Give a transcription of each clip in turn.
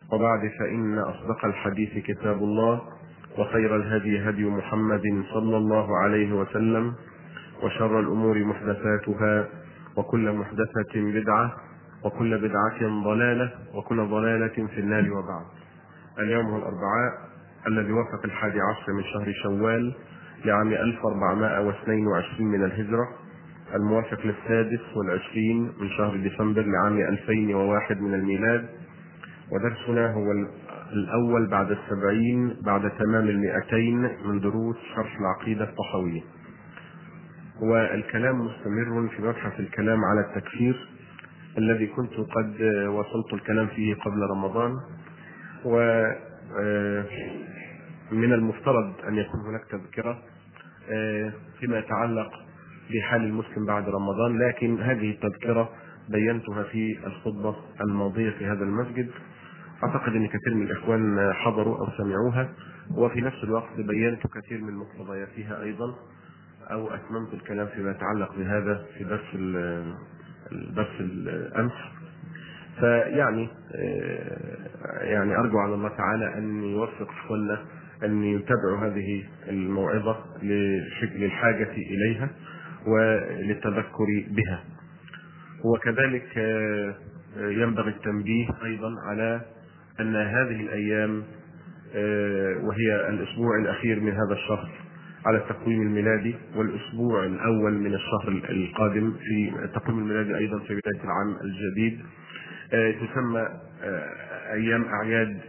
وبعد فإن أصدق الحديث كتاب الله وخير الهدي هدي محمد صلى الله عليه وسلم وشر الأمور محدثاتها وكل محدثة بدعة وكل بدعة ضلالة وكل ضلالة في النار وبعد اليوم هو الأربعاء الذي وافق الحادي عشر من شهر شوال لعام 1422 من الهجرة الموافق للسادس والعشرين من شهر ديسمبر لعام 2001 من الميلاد ودرسنا هو الأول بعد السبعين بعد تمام المئتين من دروس شرح العقيدة الطحوية والكلام مستمر في مبحث الكلام على التكفير الذي كنت قد وصلت الكلام فيه قبل رمضان و من المفترض أن يكون هناك تذكرة فيما يتعلق بحال المسلم بعد رمضان لكن هذه التذكرة بينتها في الخطبة الماضية في هذا المسجد أعتقد أن كثير من الإخوان حضروا أو سمعوها وفي نفس الوقت بينت كثير من مقتضياتها أيضا أو أتممت الكلام فيما يتعلق بهذا في درس الدرس الأمس فيعني يعني أرجو على الله تعالى أن يوفق إخواننا أن يتبعوا هذه الموعظة للحاجة إليها وللتذكر بها وكذلك ينبغي التنبيه أيضا على أن هذه الأيام وهي الأسبوع الأخير من هذا الشهر على التقويم الميلادي والأسبوع الأول من الشهر القادم في التقويم الميلادي أيضا في بداية العام الجديد تسمى أيام أعياد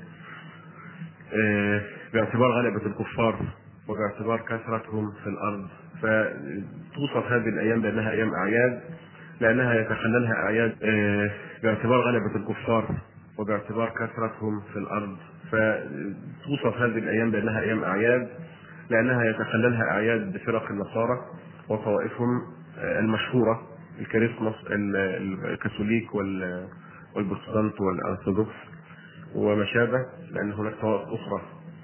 باعتبار غلبة الكفار وباعتبار كثرتهم في الأرض فتوصف هذه الأيام بأنها أيام أعياد لأنها يتخللها أعياد باعتبار غلبة الكفار وباعتبار كثرتهم في الأرض فتوصف هذه الأيام بأنها أيام أعياد لأنها يتخللها أعياد فرق النصارى وطوائفهم المشهورة الكريسماس الكاثوليك والبروتستانت والأرثوذكس وما شابه لأن هناك طوائف أخرى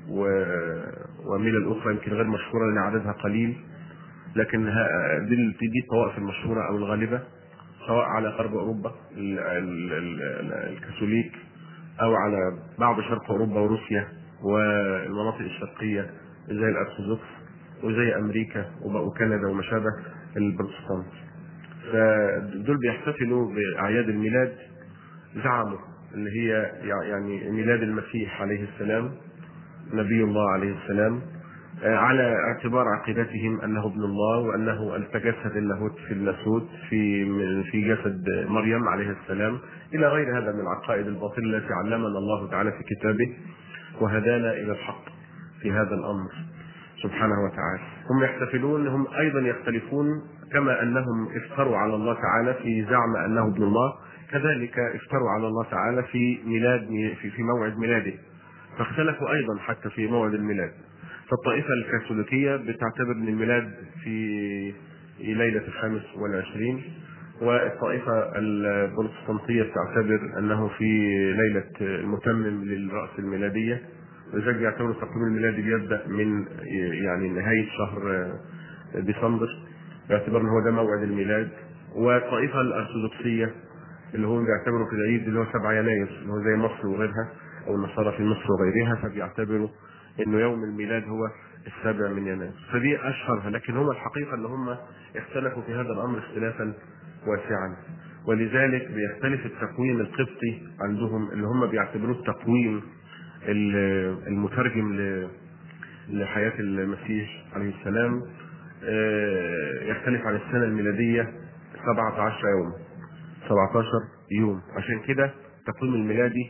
وملل أخرى يمكن غير مشهورة لأن عددها قليل لكن دي دي الطوائف المشهورة أو الغالبة سواء على غرب أوروبا الكاثوليك أو على بعض شرق أوروبا وروسيا والمناطق الشرقية زي الأرثوذكس وزي أمريكا وكندا وما شابه البروتستانت فدول بيحتفلوا بأعياد الميلاد زعموا اللي هي يعني ميلاد المسيح عليه السلام نبي الله عليه السلام على اعتبار عقيدتهم انه ابن الله وانه تجسد اللاهوت في اللاهوت في في جسد مريم عليه السلام الى غير هذا من العقائد الباطله التي علمنا الله تعالى في كتابه وهدانا الى الحق في هذا الامر سبحانه وتعالى هم يحتفلون هم ايضا يختلفون كما انهم افتروا على الله تعالى في زعم انه ابن الله كذلك افتروا على الله تعالى في ميلاد في, في موعد ميلاده فاختلفوا ايضا حتى في موعد الميلاد فالطائفة الكاثوليكية بتعتبر ان الميلاد في ليلة الخامس والعشرين والطائفة البروتستانتية بتعتبر انه في ليلة المتمم للرأس الميلادية ولذلك بيعتبروا التقويم الميلادي بيبدأ من يعني نهاية شهر ديسمبر باعتبار ان هو ده موعد الميلاد والطائفة الأرثوذكسية اللي هم بيعتبروا في العيد اللي هو 7 يناير اللي هو زي مصر وغيرها او النصارى في مصر وغيرها فبيعتبروا انه يوم الميلاد هو السابع من يناير فدي اشهرها لكن هم الحقيقه ان هم اختلفوا في هذا الامر اختلافا واسعا ولذلك بيختلف التقويم القبطي عندهم اللي هم بيعتبروه التقويم المترجم لحياه المسيح عليه السلام يختلف عن السنه الميلاديه 17 يوم 17 يوم عشان كده التقويم الميلادي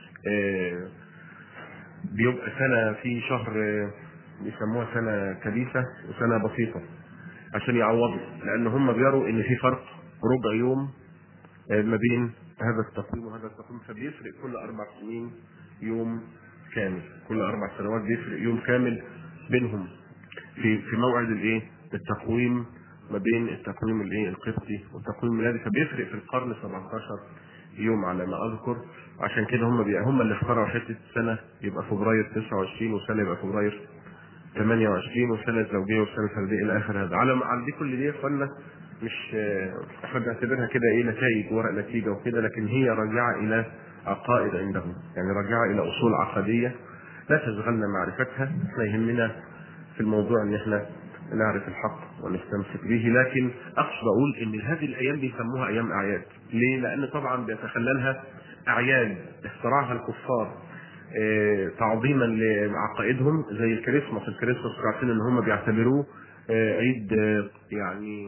بيبقى سنة في شهر بيسموها سنة كبيسة وسنة بسيطة عشان يعوضوا لأن هم بيروا إن في فرق ربع يوم ما بين هذا التقويم وهذا التقويم فبيفرق كل أربع سنين يوم كامل كل أربع سنوات بيفرق يوم كامل بينهم في في موعد الإيه؟ التقويم ما بين التقويم الايه القبطي والتقويم الميلادي فبيفرق في القرن 17 يوم على ما اذكر عشان كده هم بي... هم اللي اخترعوا حته سنه يبقى فبراير 29 وسنه يبقى فبراير 28 والسنه الزوجيه والسنه الفرديه الى اخر هذا على على دي كل دي يا اخوانا مش احنا بنعتبرها كده ايه نتائج ورق نتيجه وكده لكن هي راجعه الى عقائد عندهم يعني راجعة إلى أصول عقدية لا تشغلنا معرفتها احنا يهمنا في الموضوع ان احنا نعرف الحق ونستمسك به لكن اقصد اقول ان هذه الايام بيسموها ايام اعياد ليه؟ لان طبعا بيتخللها اعياد اخترعها الكفار اه تعظيما لعقائدهم زي الكريسماس الكريسماس عارفين ان هم بيعتبروه اه عيد اه يعني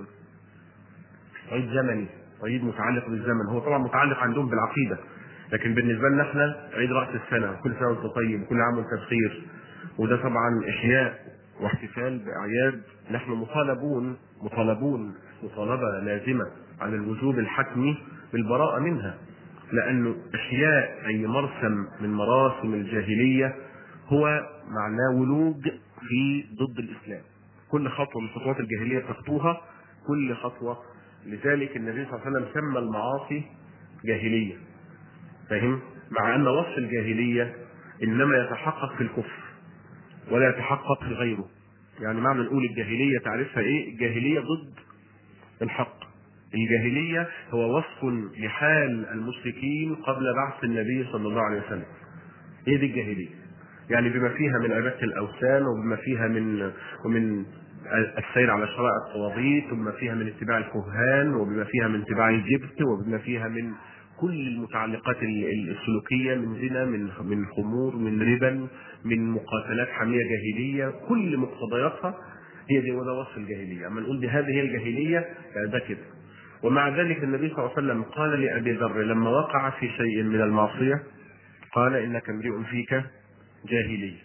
عيد زمني عيد متعلق بالزمن هو طبعا متعلق عندهم بالعقيده لكن بالنسبه لنا احنا عيد راس السنه كل سنه وانت طيب كل عام وانت بخير وده طبعا احياء واحتفال باعياد نحن مطالبون مطالبون مطالبه لازمه على الوجوب الحتمي بالبراءه منها لانه احياء اي مرسم من مراسم الجاهليه هو معناه ولوج في ضد الاسلام كل خطوه من خطوات الجاهليه بتخطوها كل خطوه لذلك النبي صلى الله عليه وسلم سمى المعاصي جاهليه فاهم مع ان وصف الجاهليه انما يتحقق في الكفر ولا يتحقق في غيره يعني معنى نقول الجاهليه تعرفها ايه الجاهليه ضد الحق الجاهليه هو وصف لحال المشركين قبل بعث النبي صلى الله عليه وسلم ايه دي الجاهليه يعني بما فيها من عباده الاوثان وبما فيها من ومن السير على شرائع الطواغيت وبما فيها من اتباع الكهان وبما فيها من اتباع الجبت وبما فيها من كل المتعلقات السلوكيه من زنا من من خمور من ربا من مقاتلات حميه جاهليه كل مقتضياتها هي دي وده وصف الجاهليه اما نقول دي هذه هي الجاهليه ده كده ومع ذلك النبي صلى الله عليه وسلم قال لابي ذر لما وقع في شيء من المعصيه قال انك امرئ فيك جاهليه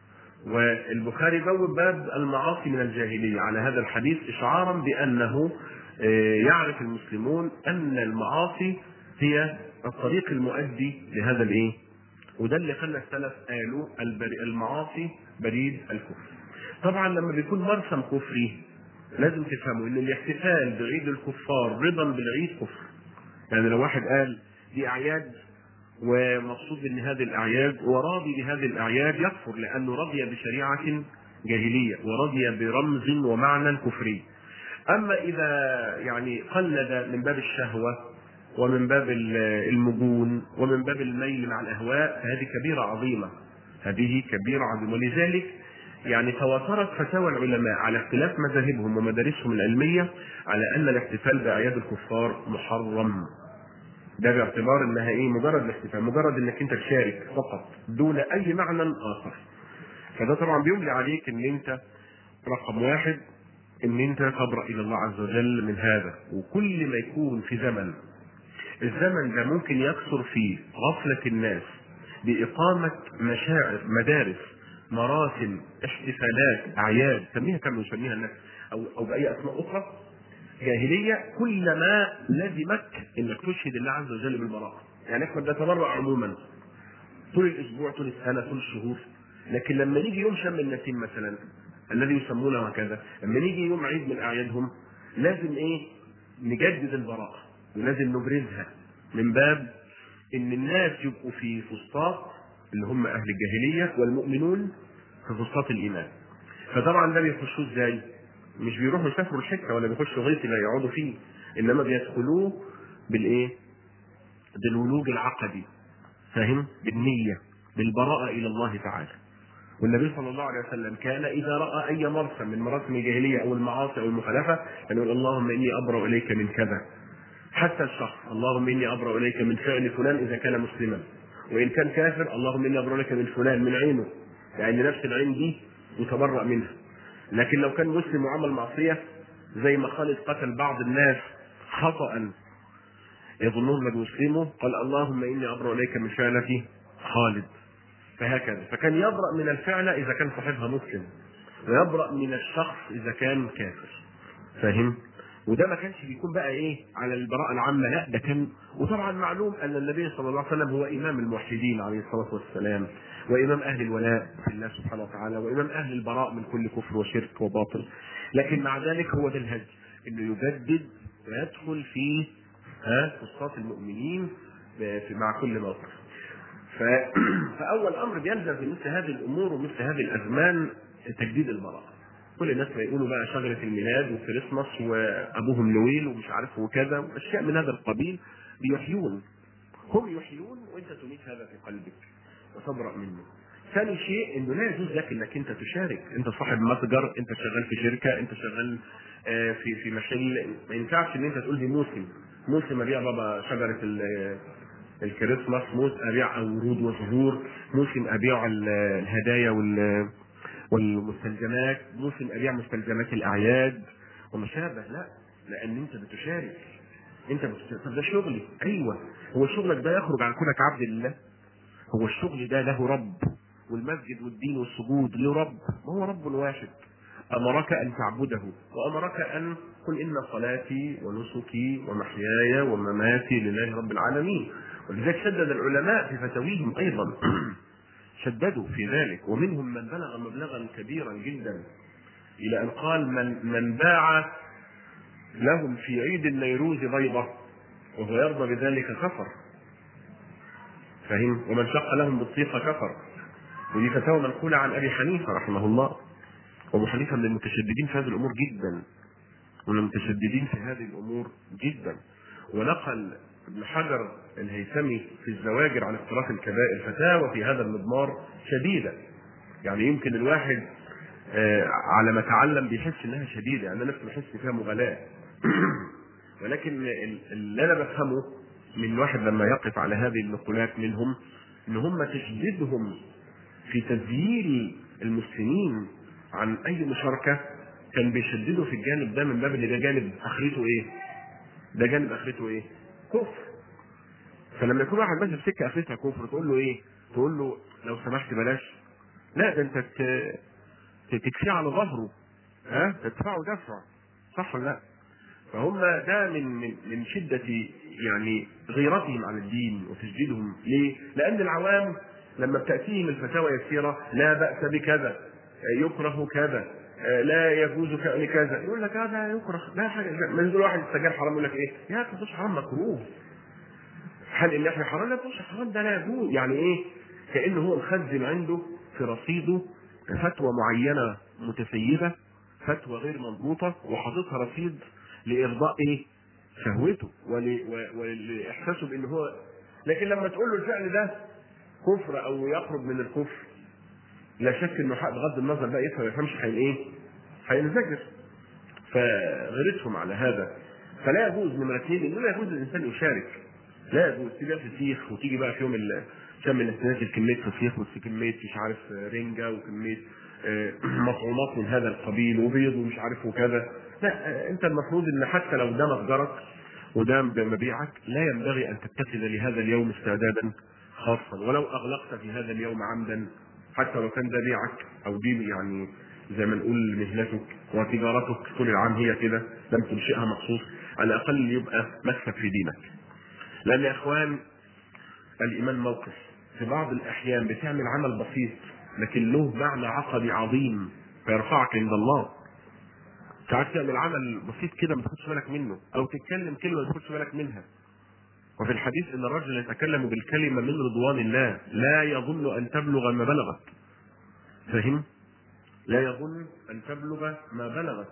والبخاري بوب باب المعاصي من الجاهليه على هذا الحديث اشعارا بانه يعرف المسلمون ان المعاصي هي الطريق المؤدي لهذا الايه؟ وده اللي خلى السلف قالوا المعاصي بريد الكفر. طبعا لما بيكون مرسم كفري لازم تفهموا ان الاحتفال بعيد الكفار رضا بالعيد كفر. يعني لو واحد قال دي اعياد ومقصود ان هذه الاعياد وراضي بهذه الاعياد يكفر لانه رضي بشريعه جاهليه ورضي برمز ومعنى كفري. اما اذا يعني قلد من باب الشهوه ومن باب المجون ومن باب الميل مع الاهواء فهذه كبيره عظيمه هذه كبيره عظيمه ولذلك يعني تواترت فتاوى العلماء على اختلاف مذاهبهم ومدارسهم العلميه على ان الاحتفال باعياد الكفار محرم ده باعتبار انها ايه مجرد الاحتفال مجرد انك انت تشارك فقط دون اي معنى اخر فده طبعا بيملي عليك ان انت رقم واحد ان انت تبرأ الى الله عز وجل من هذا وكل ما يكون في زمن الزمن ده ممكن يكثر فيه غفلة الناس بإقامة مشاعر مدارس مراسم احتفالات أعياد سميها كما يسميها الناس أو أو بأي أسماء أخرى جاهلية كلما لزمك إنك تشهد الله عز وجل بالبراءة يعني احنا بنتبرع عموما طول الأسبوع طول السنة طول الشهور لكن لما نيجي يوم شم النسيم مثلا الذي يسمونه هكذا لما نيجي يوم عيد من أعيادهم لازم إيه نجدد البراءة ولازم نبرزها من باب ان الناس يبقوا في فسطاط اللي هم اهل الجاهليه والمؤمنون في فسطاط الايمان فطبعا ده بيخشوه ازاي؟ مش بيروحوا يسافروا الحته ولا بيخشوا غيط اللي يقعدوا فيه انما بيدخلوه بالايه؟ بالولوج العقدي فاهم؟ بالنيه بالبراءه الى الله تعالى والنبي صلى الله عليه وسلم كان اذا راى اي مرسم من مراسم الجاهليه او المعاصي او المخالفه كان يقول اللهم اني ابرا اليك من كذا حتى الشخص اللهم اني ابرا اليك من فعل فلان اذا كان مسلما وان كان كافر اللهم اني ابرا اليك من فلان من عينه يعني نفس العين دي يتبرأ منها لكن لو كان مسلم وعمل معصيه زي ما خالد قتل بعض الناس خطأ يظنون انه مسلمه قال اللهم اني ابرا اليك من فعلة خالد فهكذا فكان يبرأ من الفعلة اذا كان صاحبها مسلم ويبرأ من الشخص اذا كان كافر فاهم؟ وده ما كانش بيكون بقى ايه على البراءة العامة لا ده كان وطبعا معلوم ان النبي صلى الله عليه وسلم هو امام الموحدين عليه الصلاة والسلام وامام اهل الولاء في الله سبحانه وتعالى وامام اهل البراء من كل كفر وشرك وباطل لكن مع ذلك هو ده الهدي انه يجدد ويدخل في ها فسطاط المؤمنين في مع كل موقف ف... فاول امر بيلزم في مثل هذه الامور ومثل هذه الازمان تجديد البراءه كل الناس ما يقولوا بقى شجره الميلاد وكريسماس وابوهم نويل ومش عارف وكذا واشياء من هذا القبيل بيحيون هم يحيون وانت تميت هذا في قلبك وتبرأ منه ثاني شيء انه لا يجوز لك انك انت تشارك انت صاحب متجر انت شغال في شركه انت شغال آه، في في محل ما ينفعش ان انت تقول لي موسم موسم ابيع بابا شجره ال- الكريسماس موسم ابيع ورود وزهور موسم ابيع ال- الهدايا وال والمستلزمات موسم ابيع مستلزمات الاعياد وما شابه لا لان انت بتشارك انت بتشارك طب ده شغلي ايوه هو شغلك ده يخرج عن كونك عبد لله هو الشغل ده له رب والمسجد والدين والسجود له رب ما هو رب واحد امرك ان تعبده وامرك ان قل ان صلاتي ونسكي ومحياي ومماتي لله رب العالمين ولذلك شدد العلماء في فتاويهم ايضا شددوا في ذلك ومنهم من بلغ مبلغا كبيرا جدا الى ان قال من من باع لهم في عيد النيروز بيضه وهو يرضى بذلك كفر فهم ومن شق لهم بالطيخ كفر ودي فتاوى منقولة عن أبي حنيفة رحمه الله وأبو حنيفة من المتشددين في هذه الأمور جدا ومن المتشددين في هذه الأمور جدا ونقل ابن حجر الهيثمي في الزواجر عن اقتراف الكبائر فتاوى في هذا المضمار شديدة يعني يمكن الواحد آه، على ما تعلم بيحس انها شديده يعني انا نفسي بحس فيها مغالاه ولكن ال- اللي انا بفهمه من الواحد لما يقف على هذه النقولات منهم ان هم تشديدهم في تذييل المسلمين عن اي مشاركه كان بيشددوا في الجانب ده من باب ان ده جانب اخرته ايه؟ ده جانب اخرته ايه؟ كفر فلما يكون واحد ماشي في سكه اخرتها كفر تقول له ايه؟ تقول له لو سمحت بلاش لا ده انت ت- ت- تكفيه على ظهره ها تدفعه دفع صح ولا لا؟ فهم ده من من من شده يعني غيرتهم على الدين وتجديدهم ليه؟ لان العوام لما بتاتيهم الفتاوى يسيره لا باس بكذا يكره كذا لا يجوز فعل كذا يقول لك هذا يكره لا حاجه ما يقول واحد السجاير حرام يقول لك ايه؟ يا اخي مش حرام مكروه هل ان احنا حرام لا مش حرام ده لا يجوز يعني ايه؟ كانه هو مخزن عنده في رصيده فتوى معينه متسيبه فتوى غير مضبوطه وحاططها رصيد لارضاء ايه؟ شهوته ول- و- ولاحساسه بان هو لكن لما تقول له الفعل ده كفر او يقرب من الكفر لا شك انه حق بغض النظر بقى يفهم ما يفهمش هين ايه؟ هينزجر فغيرتهم على هذا فلا يجوز نمرة اثنين انه لا يجوز الانسان يشارك لا يجوز تيجي بقى فسيخ وتيجي بقى في يوم ال- شم الناس تنزل كميه فسيخ وكميه مش عارف رنجه وكميه آه، مطعومات من هذا القبيل وبيض ومش عارف وكذا لا آه، انت المفروض ان حتى لو ده متجرك وده مبيعك لا ينبغي ان تتخذ لهذا اليوم استعدادا خاصا ولو اغلقت في هذا اليوم عمدا حتى لو كان ده بيعك او دي يعني زي ما نقول مهنتك وتجارتك طول العام هي كده لم تنشئها مخصوص على الاقل يبقى مكسب في دينك لان يا اخوان الايمان موقف في بعض الاحيان بتعمل عمل بسيط لكن له معنى عقدي عظيم فيرفعك عند الله ساعات تعمل عمل بسيط كده ما تاخدش بالك منه او تتكلم كلمه ما تاخدش بالك منها وفي الحديث ان الرجل يتكلم بالكلمه من رضوان الله لا يظن ان تبلغ ما بلغت فهم لا يظن ان تبلغ ما بلغت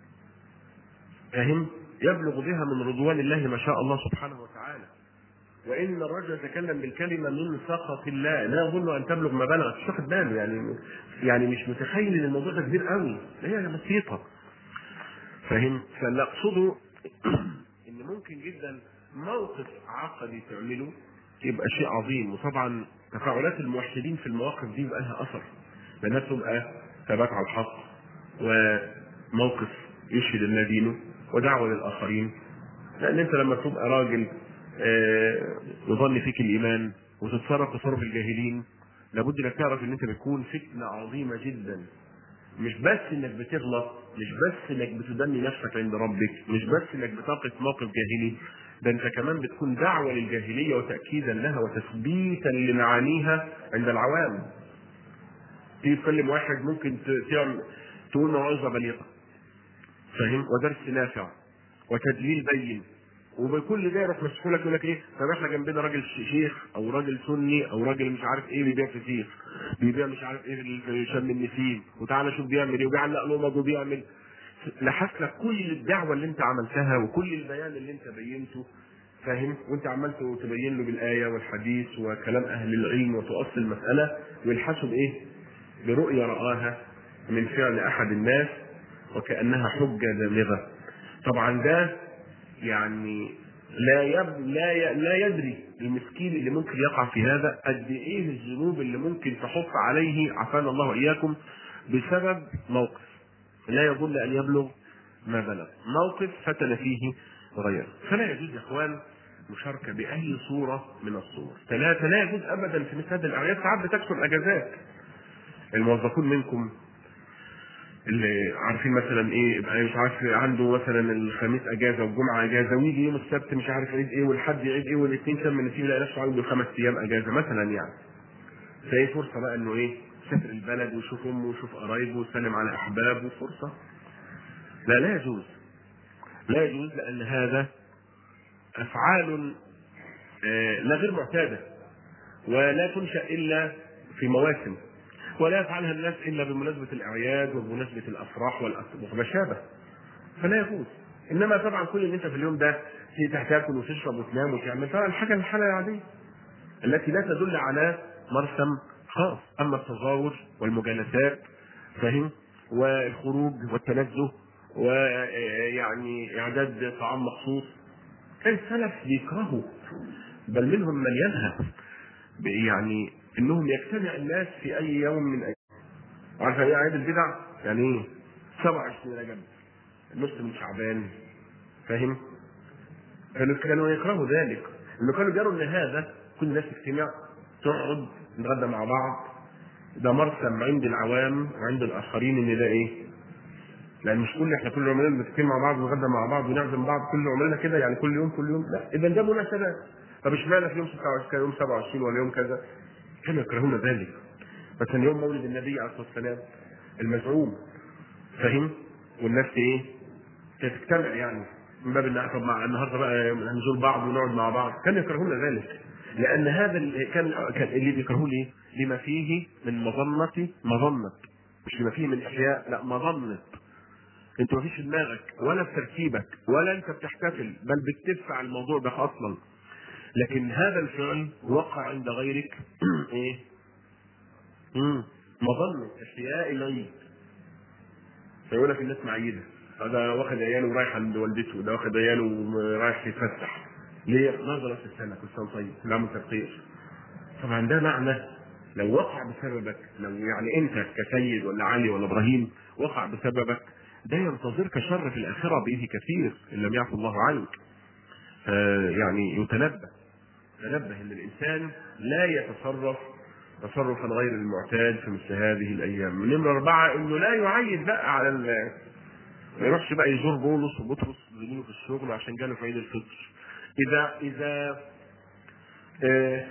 فهم يبلغ بها من رضوان الله ما شاء الله سبحانه وتعالى وان الرجل يتكلم بالكلمه من سخط الله لا يظن ان تبلغ ما بلغت مش واخد باله يعني يعني مش متخيل ان الموضوع ده كبير قوي هي بسيطه فاهم فاللي اقصده ان ممكن جدا موقف عقدي تعمله يبقى شيء عظيم وطبعا تفاعلات الموحدين في المواقف دي يبقى لها اثر لانها تبقى ثبات على الحق وموقف يشهد الله دينه ودعوه للاخرين لان انت لما تبقى راجل آه، يظن فيك الايمان وتتصرف تصرف الجاهلين لابد انك تعرف ان انت بتكون فتنه عظيمه جدا مش بس انك بتغلط مش بس انك بتدني نفسك عند ربك مش بس انك بتقف موقف جاهلي ده انت كمان بتكون دعوه للجاهليه وتاكيدا لها وتثبيتا لمعانيها عند العوام تيجي تكلم واحد ممكن ت- تعمل تقول موعظه بليغه فاهم ودرس نافع وتدليل بين وبكل ده يروح مسحولك يقول لك ايه طب احنا جنبنا راجل ش- شيخ او راجل سني او راجل مش عارف ايه بيبيع فسيخ بيبيع مش عارف ايه في في شم النسيم وتعالى شوف بيعمل ايه وبيعلق لمض وبيعمل لحس لك كل الدعوه اللي انت عملتها وكل البيان اللي انت بينته فاهم وانت عمال تبين له بالايه والحديث وكلام اهل العلم وتؤصل المساله ويلحسوا بايه؟ برؤيه راها من فعل احد الناس وكانها حجه دامغه طبعا ده يعني لا يب... لا ي... لا يدري المسكين اللي ممكن يقع في هذا قد ايه الذنوب اللي ممكن تحط عليه عافانا الله واياكم بسبب موقف لا يظن ان يبلغ ما بلغ موقف فتن فيه غيره فلا يجوز يا اخوان مشاركه باي صوره من الصور ثلاثه لا يجوز ابدا في مثل هذه الاعياد ساعات بتكثر الاجازات الموظفون منكم اللي عارفين مثلا ايه يبقى مش عارف عنده مثلا الخميس اجازه والجمعه اجازه ويجي يوم السبت مش عارف عيد ايه والحد عيد ايه والاثنين شم النسيم يلاقي نفسه عنده خمس ايام اجازه مثلا يعني فايه فرصه بقى انه ايه يسافر البلد ويشوف امه ويشوف قرايبه ويسلم على احبابه فرصه لا لا يجوز لا يجوز لان هذا افعال آه، لا غير معتاده ولا تنشا الا في مواسم ولا يفعلها الناس الا بمناسبه الاعياد وبمناسبه الافراح والأس- وما شابه فلا يجوز انما طبعا كل اللي انت في اليوم ده تاكل وتشرب وتنام وتعمل طبعا الحاجه الحاله العاديه التي لا تدل على مرسم خاص اما التزاور والمجالسات فاهم والخروج والتنزه ويعني اعداد طعام مخصوص كان السلف بيكرهوا بل منهم من ينهى ب- يعني انهم يجتمع الناس في اي يوم من اي عارف يعني ايه عيد البدع؟ يعني ايه؟ 27 رجب نص من شعبان فاهم؟ كانوا كانوا يكرهوا ذلك انه كانوا بيروا ان هذا كل الناس تجتمع تقعد نتغدى مع بعض ده مرسم عند العوام وعند الاخرين ان ده ايه؟ لان مش كل احنا كل يومين بنتكلم مع بعض ونتغدى مع بعض ونعزم بعض كل عمرنا كده يعني كل يوم كل يوم لا اذا ده مناسبات طب اشمعنى في يوم 26 كان يوم 27 ولا يوم كذا كانوا يكرهون ذلك مثلا يوم مولد النبي عليه الصلاه والسلام المزعوم فاهم والناس ايه تجتمع يعني من باب ان طب مع النهارده بقى هنزور بعض ونقعد مع بعض كانوا يكرهون ذلك لان هذا ال- كان كان اللي بيكرهوه ليه؟ لما فيه من مظنه مظنه مش لما فيه من احياء لا مظنه انت ما فيش في دماغك ولا في ترتيبك ولا انت بتحتفل بل بتدفع الموضوع ده اصلا لكن هذا الفعل وقع عند غيرك ايه؟ مم. مظنه احياء العيد فيقول لك الناس معيده هذا واخد عياله ورايح عند والدته ده واخد عياله ورايح يتفسح ليه؟ نظرة في السنة كل سنة طيب كل عام وانت بخير طبعا ده معنى لو وقع بسببك لو يعني انت كسيد ولا علي ولا ابراهيم وقع بسببك ده ينتظرك شر في الاخره باذن كثير ان لم يعفو الله عنك آه يعني يتنبه تنبه ان الانسان لا يتصرف تصرفا غير المعتاد في مثل هذه الايام نمرة اربعة انه لا يعيد بقى على ال- ما يروحش بقى يزور بولس وبطرس زميله في الشغل عشان جاله في عيد الفطر اذا اذا آه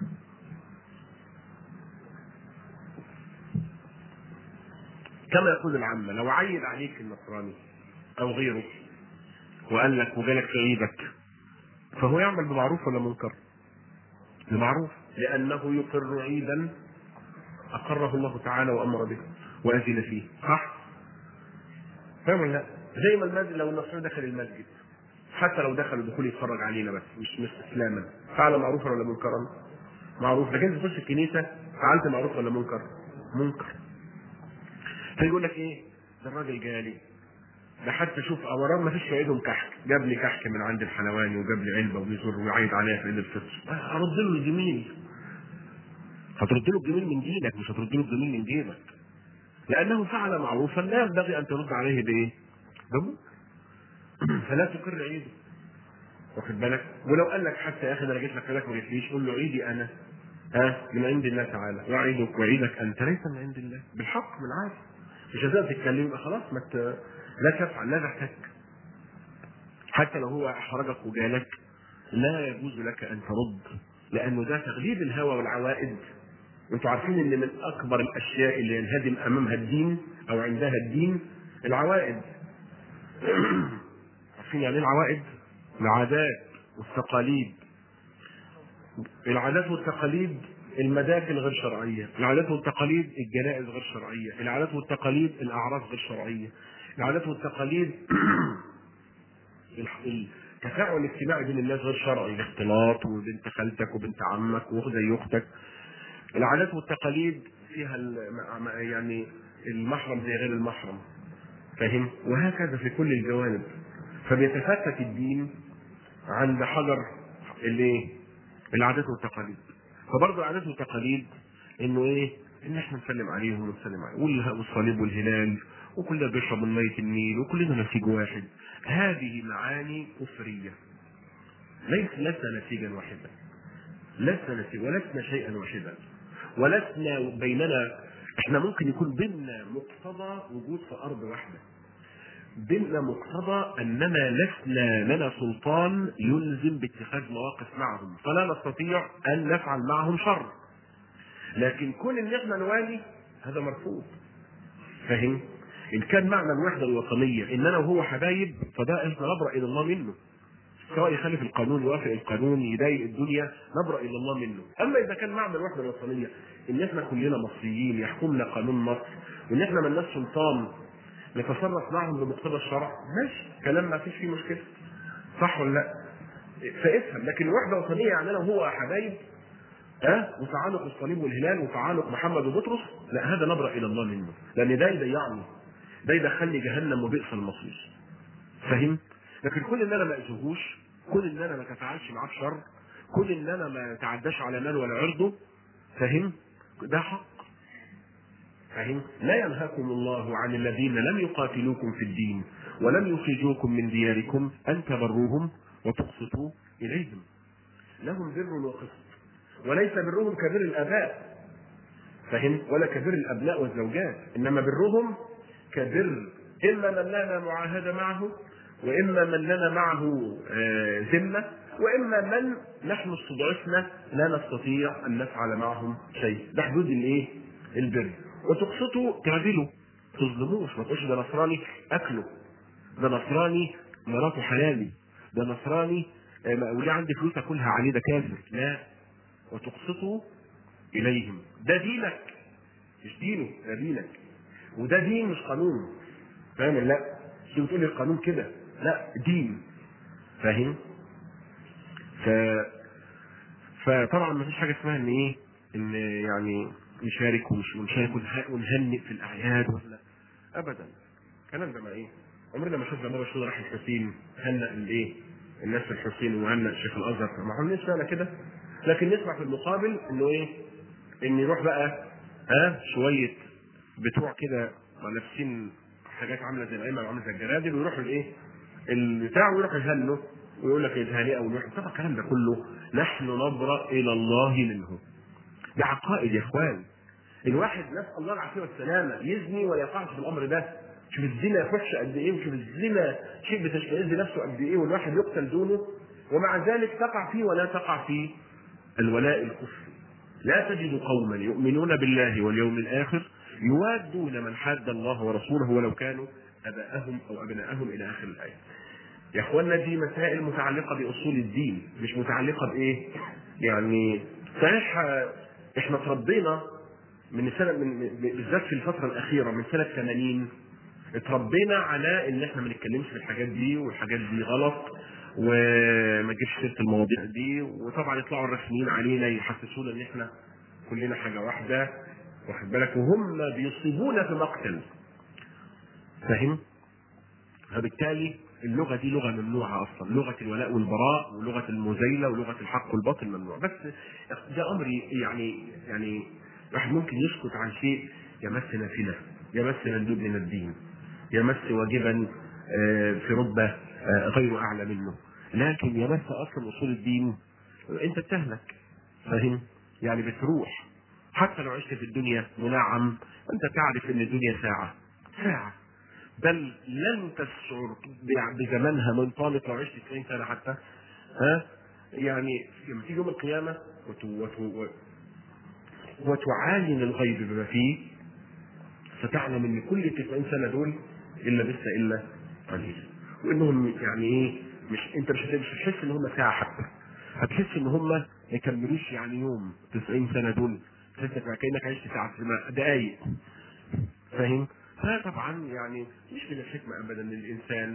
كما يقول العامة لو عيد عليك النصراني او غيره وقال لك وجالك في عيدك فهو يعمل بمعروف ولا منكر؟ بمعروف لانه يقر عيدا اقره الله تعالى وامر به واذن فيه صح؟ فاهم ولا لا؟ زي ما المسجد لو النصراني دخل المسجد حتى لو دخل دخول يتفرج علينا بس مش مش اسلاما فعل معروفا ولا منكرا؟ معروف لكن انت تخش الكنيسه فعلت معروف ولا منكر؟ منكر فيقول لك ايه؟ ده الراجل جالي ده حتى شوف اورام ما فيش في ايدهم كحك جاب لي كحك من عند الحلواني وجاب لي علبه وبيزور ويعيد عليها في عيد الفطر ارد له الجميل هترد له الجميل من دينك مش هترد له الجميل من جيبك لانه فعل معروفا لا ينبغي ان ترد عليه بايه؟ بمنكر فلا تقر عيده واخد بالك ولو قال لك حتى يا اخي ده انا جيت لك لك ما جيتليش قول له عيدي انا ها من عند الله تعالى وعيدك وعيدك انت ليس من عند الله بالحق بالعافيه مش هتقدر تتكلم يبقى خلاص ما ت... لا تفعل لا تحتك حتى لو هو احرجك وجالك لا يجوز لك ان ترد لانه ده تغليب الهوى والعوائد وانتوا عارفين ان من اكبر الاشياء اللي ينهدم امامها الدين او عندها الدين العوائد عارفين يعني ايه العوائد العادات والتقاليد العادات والتقاليد المداخل غير شرعية العادات والتقاليد الجنائز غير شرعية العادات والتقاليد الأعراف غير شرعية العادات والتقاليد الح- ال- تفاعل اجتماعي بين الناس غير شرعي الاختلاط وبنت خالتك وبنت عمك وزي اختك العادات والتقاليد فيها يعني المحرم زي غير المحرم فاهم وهكذا في كل الجوانب فبيتفتت الدين عند حجر الايه العادات والتقاليد فبرضه العادات والتقاليد انه ايه ان احنا نسلم عليهم ونسلم عليهم والصليب والهلال وكلنا بيشرب من ميه النيل وكلنا نسيج واحد هذه معاني كفريه ليس لسنا نسيجا واحدا لسنا نسيج ولسنا شيئا واحدا ولسنا بيننا احنا ممكن يكون بيننا مقتضى وجود في ارض واحده بيننا مقتضى اننا لسنا لنا سلطان يلزم باتخاذ مواقف معهم فلا نستطيع ان نفعل معهم شر لكن كون ان احنا نوالي هذا مرفوض فاهم ان كان معنى الوحده الوطنيه ان انا وهو حبايب فده احنا نبرا الى الله منه سواء يخالف القانون يوافق القانون يضايق الدنيا نبرا الى الله منه اما اذا كان معنى الوحده الوطنيه ان احنا كلنا مصريين يحكمنا قانون مصر وان احنا مالناش سلطان نتصرف معهم بمقتضى الشرع ماشي كلام ما فيش فيه مشكله صح ولا لا فافهم لكن الوحده الوطنيه يعني انا وهو حبايب ها أه؟ وتعانق الصليب والهلال وتعانق محمد وبطرس لا هذا نبرا الى الله منه لان ده يضيعني ده يدخلني جهنم وبئس المصير فاهم لكن كل ان انا ما اذيهوش كل ان انا ما اتفاعلش معاه بشر كل ان انا ما اتعداش على مال ولا عرضه فاهم ده حق فاهم لا ينهاكم الله عن الذين لم يقاتلوكم في الدين ولم يخرجوكم من دياركم ان تبروهم وتقسطوا اليهم لهم بر وقسط وليس برهم كبر الاباء فهم ولا كبر الابناء والزوجات انما برهم كبر اما من لنا معاهده معه واما من لنا معه ذمه واما من نحن استضعفنا لا نستطيع ان نفعل معهم شيء ده حدود الايه البر وتقسطوا تعدلوا تظلموش ما تقولش ده نصراني اكله ده نصراني مراته حلالي ده نصراني وليه عندي فلوس اكلها عليه ده كافر لا وتقسطوا اليهم ده دينك مش دينه ده دينك وده دين مش قانون فاهم لا مش بتقول لي القانون كده لا دين فاهم ف فطبعا ما فيش حاجه اسمها ان ايه ان يعني نشارك ومش ونشارك ونهنئ في الاعياد ولا ابدا الكلام ده ما ايه عمرنا ما شفنا بابا شو راح الحسين هنأ الايه الناس في الحسين وهنأ شيخ الازهر ما عملناش انا كده لكن نسمع في المقابل انه ايه ان يروح بقى ها شويه بتوع كده لابسين حاجات عامله زي الائمه وعامله زي الجرادل ويروحوا الايه البتاع ويروحوا يهنوا ويقول لك الهانئه ونروح طبعا الكلام ده كله نحن نبرا الى الله منه ده عقائد يا اخوان الواحد نسال الله العافيه والسلامه يزني ولا يقعش في الامر ده شوف الزنا فحش قد ايه وشوف الزنا شيء بتشمئز نفسه قد ايه والواحد يقتل دونه ومع ذلك تقع فيه ولا تقع فيه الولاء الكفري لا تجد قوما يؤمنون بالله واليوم الاخر يوادون من حاد الله ورسوله ولو كانوا اباءهم او ابناءهم الى اخر الايه. يا اخوانا دي مسائل متعلقه باصول الدين مش متعلقه بايه؟ يعني صحيح احنا تربينا من سنه من بالذات في الفتره الاخيره من سنه 80 اتربينا على ان احنا ما نتكلمش في الحاجات دي والحاجات دي غلط وما تجيبش سيره المواضيع دي وطبعا يطلعوا الرسميين علينا يحسسونا ان احنا كلنا حاجه واحده واخد بالك وهم بيصيبونا في مقتل فاهم؟ فبالتالي اللغه دي لغه ممنوعه اصلا لغه الولاء والبراء ولغه المزايله ولغه الحق والباطل ممنوع بس ده امر يعني يعني الواحد ممكن يسكت عن شيء يمس نافله يمس مندوب من الدين يمس واجبا في رتبه غير اعلى منه لكن يمس اصلا اصول الدين انت بتهلك فاهم يعني بتروح حتى لو عشت في الدنيا منعم انت تعرف ان الدنيا ساعه ساعه بل لن تشعر بزمنها من طالت لو عشت 90 سنه حتى ها يعني لما تيجي يوم القيامه وت... وت... وتعاين الغيب بما فيه ستعلم ان كل 90 سنه دول الا لسه الا قليل وانهم يعني ايه مش انت مش مش هتحس ان هم ساعه حتى هتحس ان هم ما يكملوش يعني يوم 90 سنه دول تحس كانك عشت ساعه دقايق فاهم؟ فطبعا يعني مش من الحكمه ابدا ان الانسان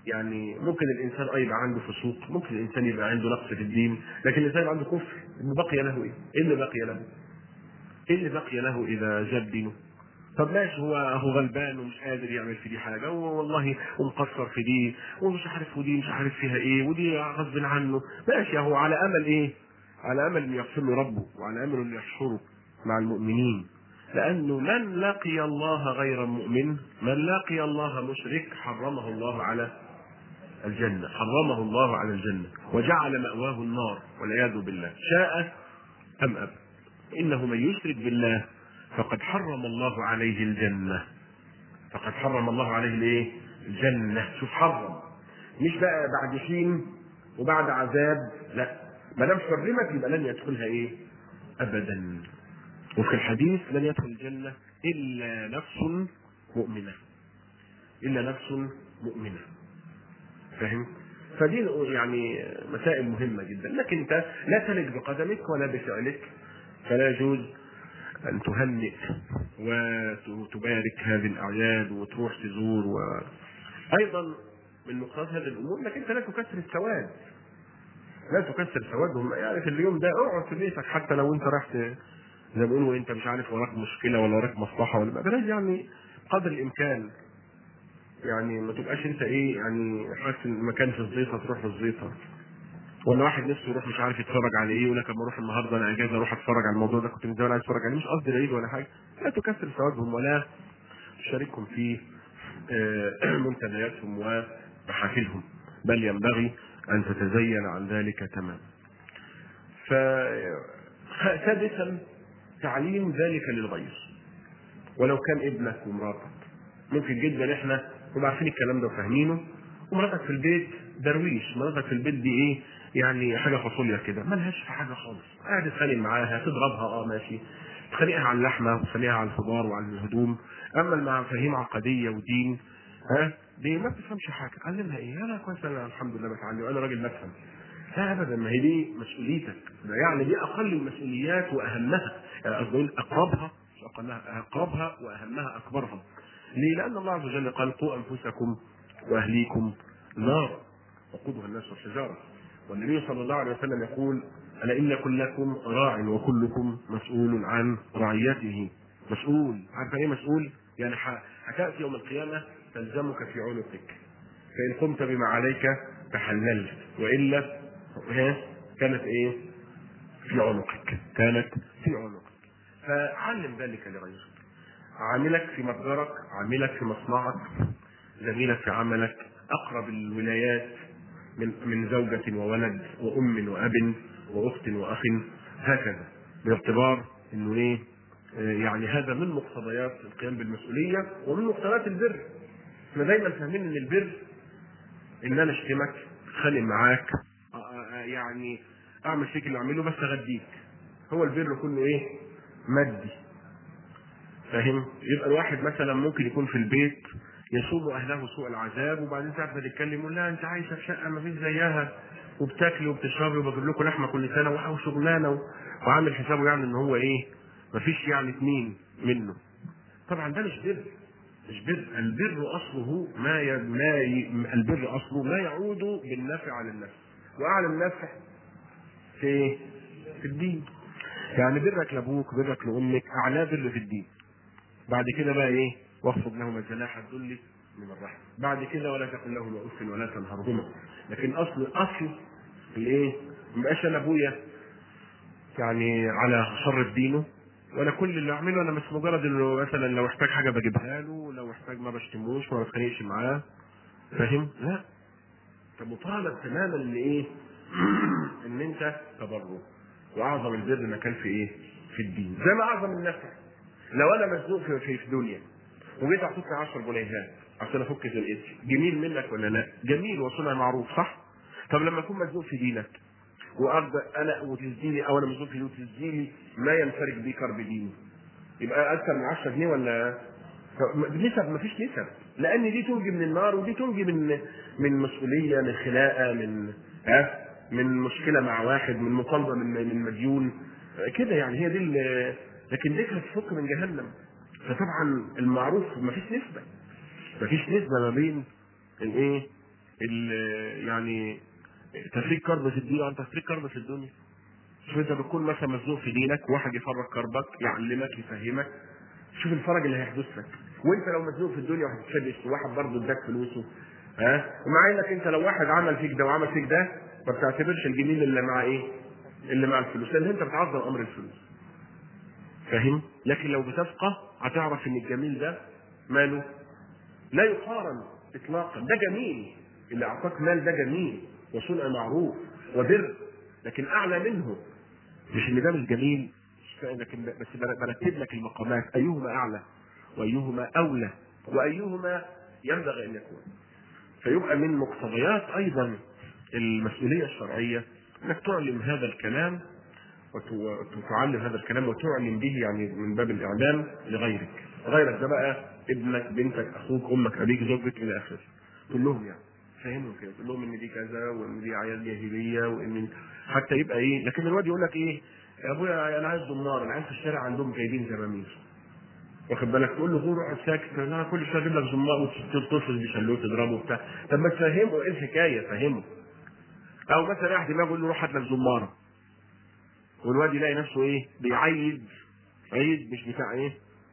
يعني ممكن الانسان اه يبقى عنده فسوق ممكن الانسان يبقى عنده نقص في الدين لكن الانسان يبقى عنده كفر بقي له ايه؟ ايه اللي بقي له؟ ايه اللي بقي له اذا جاب دينه؟ طب ماشي هو هو غلبان ومش قادر يعمل في دي حاجه والله ومقصر في دي ومش عارف ودي مش عارف فيها ايه ودي غصب عنه ماشي هو على امل ايه؟ على امل ان يغفر له ربه وعلى امل ان يحشره مع المؤمنين لانه من لقي الله غير مؤمن من لقي الله مشرك حرمه الله على الجنة حرمه الله على الجنة وجعل مأواه النار والعياذ بالله شاء أم أبى إنه من يشرك بالله فقد حرم الله عليه الجنة فقد حرم الله عليه الايه؟ الجنة شوف حرم مش بقى بعد حين وبعد عذاب لا ما دام حرمت يبقى لن يدخلها ايه؟ ابدا وفي الحديث لن يدخل الجنة إلا نفس مؤمنة إلا نفس مؤمنة فاهم؟ فدي يعني مسائل مهمة جدا لكن أنت لا تلج بقدمك ولا بفعلك فلا يجوز أن تهنئ وتبارك هذه الأعياد وتروح تزور و... أيضا من نقاط هذه الأمور أنك أنت لا تكسر السواد لا تكسر سوادهم يعني في اليوم ده اقعد في بيتك حتى لو أنت رحت زي ما بيقولوا أنت مش عارف وراك مشكلة ولا وراك مصلحة ولا بلاش يعني قدر الإمكان يعني ما تبقاش أنت إيه يعني حاسس إن المكان في الزيطة تروح في الزيطة ولا واحد نفسه يروح مش عارف يتفرج على ايه يقول لك اما اروح النهارده انا اجازه اروح اتفرج على الموضوع ده كنت من زمان عايز اتفرج عليه مش قصدي العيد ولا حاجه لا تكسر ثوابهم ولا تشاركهم في منتدياتهم ومحافلهم بل ينبغي ان تتزين عن ذلك تماما. ف سادسا تعليم ذلك للغير ولو كان ابنك ومراتك ممكن جدا احنا نبقى عارفين الكلام ده وفاهمينه ومراتك في البيت درويش مراتك في البيت دي ايه يعني حاجه فاصوليا كده ملهاش في حاجه خالص قاعد تتخانق معاها تضربها اه ماشي تخانقها على اللحمه وتخانقها على الخضار وعلى الهدوم اما المفاهيم عقديه ودين ها دي ما بتفهمش حاجه علمها ايه انا كويس انا الحمد لله بتعلم انا راجل بفهم لا ابدا ما هي دي مسؤوليتك ده يعني دي اقل المسؤوليات واهمها يعني قصدي اقول اقربها مش اقلها اقربها واهمها اكبرها ليه؟ لان الله عز وجل قال قوا انفسكم واهليكم نارا وقودها الناس والحجاره والنبي صلى الله عليه وسلم يقول الا ان كلكم راع وكلكم مسؤول عن رعيته مسؤول عارف ايه مسؤول؟ يعني هتاتي يوم القيامه تلزمك في عنقك فان قمت بما عليك تحللت والا ها كانت ايه؟ في عنقك كانت في عنقك فعلم ذلك لغيرك عاملك في متجرك عاملك في مصنعك زميلك في عملك اقرب الولايات من من زوجة وولد وأم وأب وأخت وأخ هكذا باعتبار إنه إيه يعني هذا من مقتضيات القيام بالمسؤولية ومن مقتضيات البر احنا دايما فاهمين إن البر إن أنا أشتمك أتخانق معاك يعني أعمل فيك اللي أعمله بس أغديك هو البر كله إيه؟ مادي فاهم؟ يبقى الواحد مثلا ممكن يكون في البيت يصوم اهله سوء العذاب وبعدين ساعه ما تتكلم يقول لا انت عايشه في شقه ما فيش زيها وبتاكلي وبتشربي وبجيب لكم لحمه كل سنه وشغلانه وعامل حسابه يعني ان هو ايه ما فيش يعني اثنين منه طبعا ده مش بر مش بر البر اصله ما ي... ما ي... البر اصله ما يعود بالنفع على النفس واعلى النفع في ايه؟ في الدين يعني برك لابوك برك لامك اعلاه بر في الدين بعد كده بقى ايه واخفض لهما جناح الذل من الرحمه بعد كده ولا تقل لهما اف ولا تنهرهما لكن اصل اصل الايه ما بقاش انا ابويا يعني على شر دينه وانا كل اللي اعمله انا مش مجرد انه مثلا لو احتاج حاجه بجيبها له لو احتاج ما بشتموش ما بتخانقش معاه فاهم لا انت مطالب تماما ان ايه ان انت تبره واعظم البر مكان في ايه في الدين زي ما اعظم النفع لو انا مزنوق في في, في دنيا وجيت اعطيك 10 جنيهات عشان افك زنقتي جميل منك ولا لا؟ جميل وصنع معروف صح؟ طب لما اكون مزنوق في دينك وارضى انا وتزديني او انا مزنوق في دين وتزديني ما ينفرج بي كرب ديني يبقى اكثر من 10 جنيه ولا نسب مفيش نسب لان دي تنجي من النار ودي تنجي من من مسؤوليه من خناقه من ها من مشكله مع واحد من مطالبه من من مديون كده يعني هي دي لكن دي كانت تفك من جهنم فطبعا المعروف مفيش نسبه مفيش نسبه ما بين الايه ال- يعني تفريج كرب في الدين عن تفريج كرب في الدنيا شوف انت بتكون مثلا مزنوق في دينك واحد يفرج كربك يعلمك يفهمك شوف الفرج اللي هيحدث لك وانت لو مزنوق في الدنيا وهتتشبش واحد برضه اداك فلوسه ها ومع انك انت لو واحد عمل فيك ده وعمل فيك ده ما بتعتبرش الجميل اللي مع ايه؟ اللي مع الفلوس لان انت بتعظم امر الفلوس فاهم؟ لكن لو بتفقه هتعرف ان الجميل ده ماله لا يقارن اطلاقا ده جميل اللي اعطاك مال ده جميل وصنع معروف وبر لكن اعلى منه مش ان ده مش جميل لكن بس برتب لك المقامات ايهما اعلى وايهما اولى وايهما ينبغي ان يكون فيبقى من مقتضيات ايضا المسؤوليه الشرعيه انك تعلم هذا الكلام وت- وتعلم هذا الكلام وتعلم به يعني من باب الاعلام لغيرك غيرك ده بقى ابنك بنتك اخوك امك ابيك زوجك الى اخره تقول لهم يعني فهمهم كده تقول لهم ان دي كذا وان دي اعياد جاهليه وان حتى يبقى ايه لكن الواد يقول لك ايه يا ابويا انا عايز دمار انا عايز في الشارع عندهم جايبين زمامير واخد بالك تقول له غور اقعد ساكت لا كل شويه اجيب لك زمار وتتصل بشلوت تضربه وبتاع طب ما تفهمه ايه الحكايه فهمه او مثلا واحد دماغه يقول له روح هات لك زماره والواد يلاقي نفسه ايه بيعيد عيد مش بتاع ايه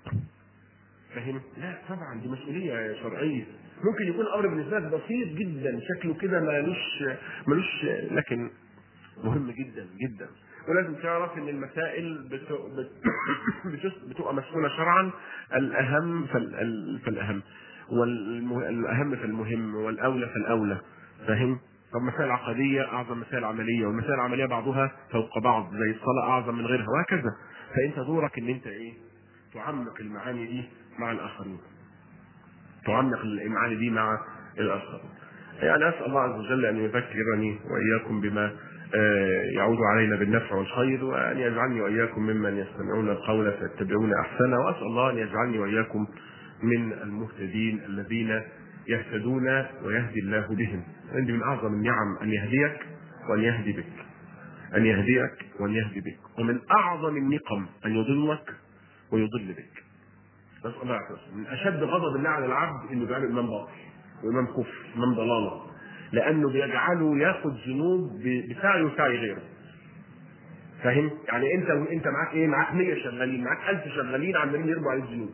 فاهم لا طبعا دي مسؤوليه شرعيه ممكن يكون الامر بالنسبه لك بسيط جدا شكله كده مالوش ملوش لكن مهم جدا جدا ولازم تعرف ان المسائل بت- بت- بتس- بتبقى مسؤوله شرعا الاهم فال- فالاهم والاهم فالمهم والاولى فالاولى فاهم طب مسائل عقدية أعظم مسائل عملية والمسائل العملية بعضها فوق بعض زي الصلاة أعظم من غيرها وهكذا فأنت دورك إن أنت إيه تعمق المعاني دي مع الآخرين تعمق المعاني دي مع الآخرين يعني أسأل الله عز وجل أن يذكرني وإياكم بما آه، يعود علينا بالنفع والخير وأن يجعلني وإياكم ممن يستمعون القول فيتبعون أحسنه وأسأل الله أن يجعلني وإياكم من المهتدين الذين يهتدون ويهدي الله بهم عندي من أعظم النعم أن يهديك وأن يهدي بك أن يهديك وأن يهدي بك ومن أعظم النقم أن يضلك ويضل بك نسأل الله العافية من أشد غضب الله على العبد إنه يجعله إمام باطل وإمام كفر إمام ضلالة لأنه بيجعله ياخد ذنوب ب- بسعي وسعي غيره فاهم؟ يعني أنت أنت معاك إيه؟ معاك 100 شغالين، معاك 1000 شغالين عمالين يرموا عليك ذنوب.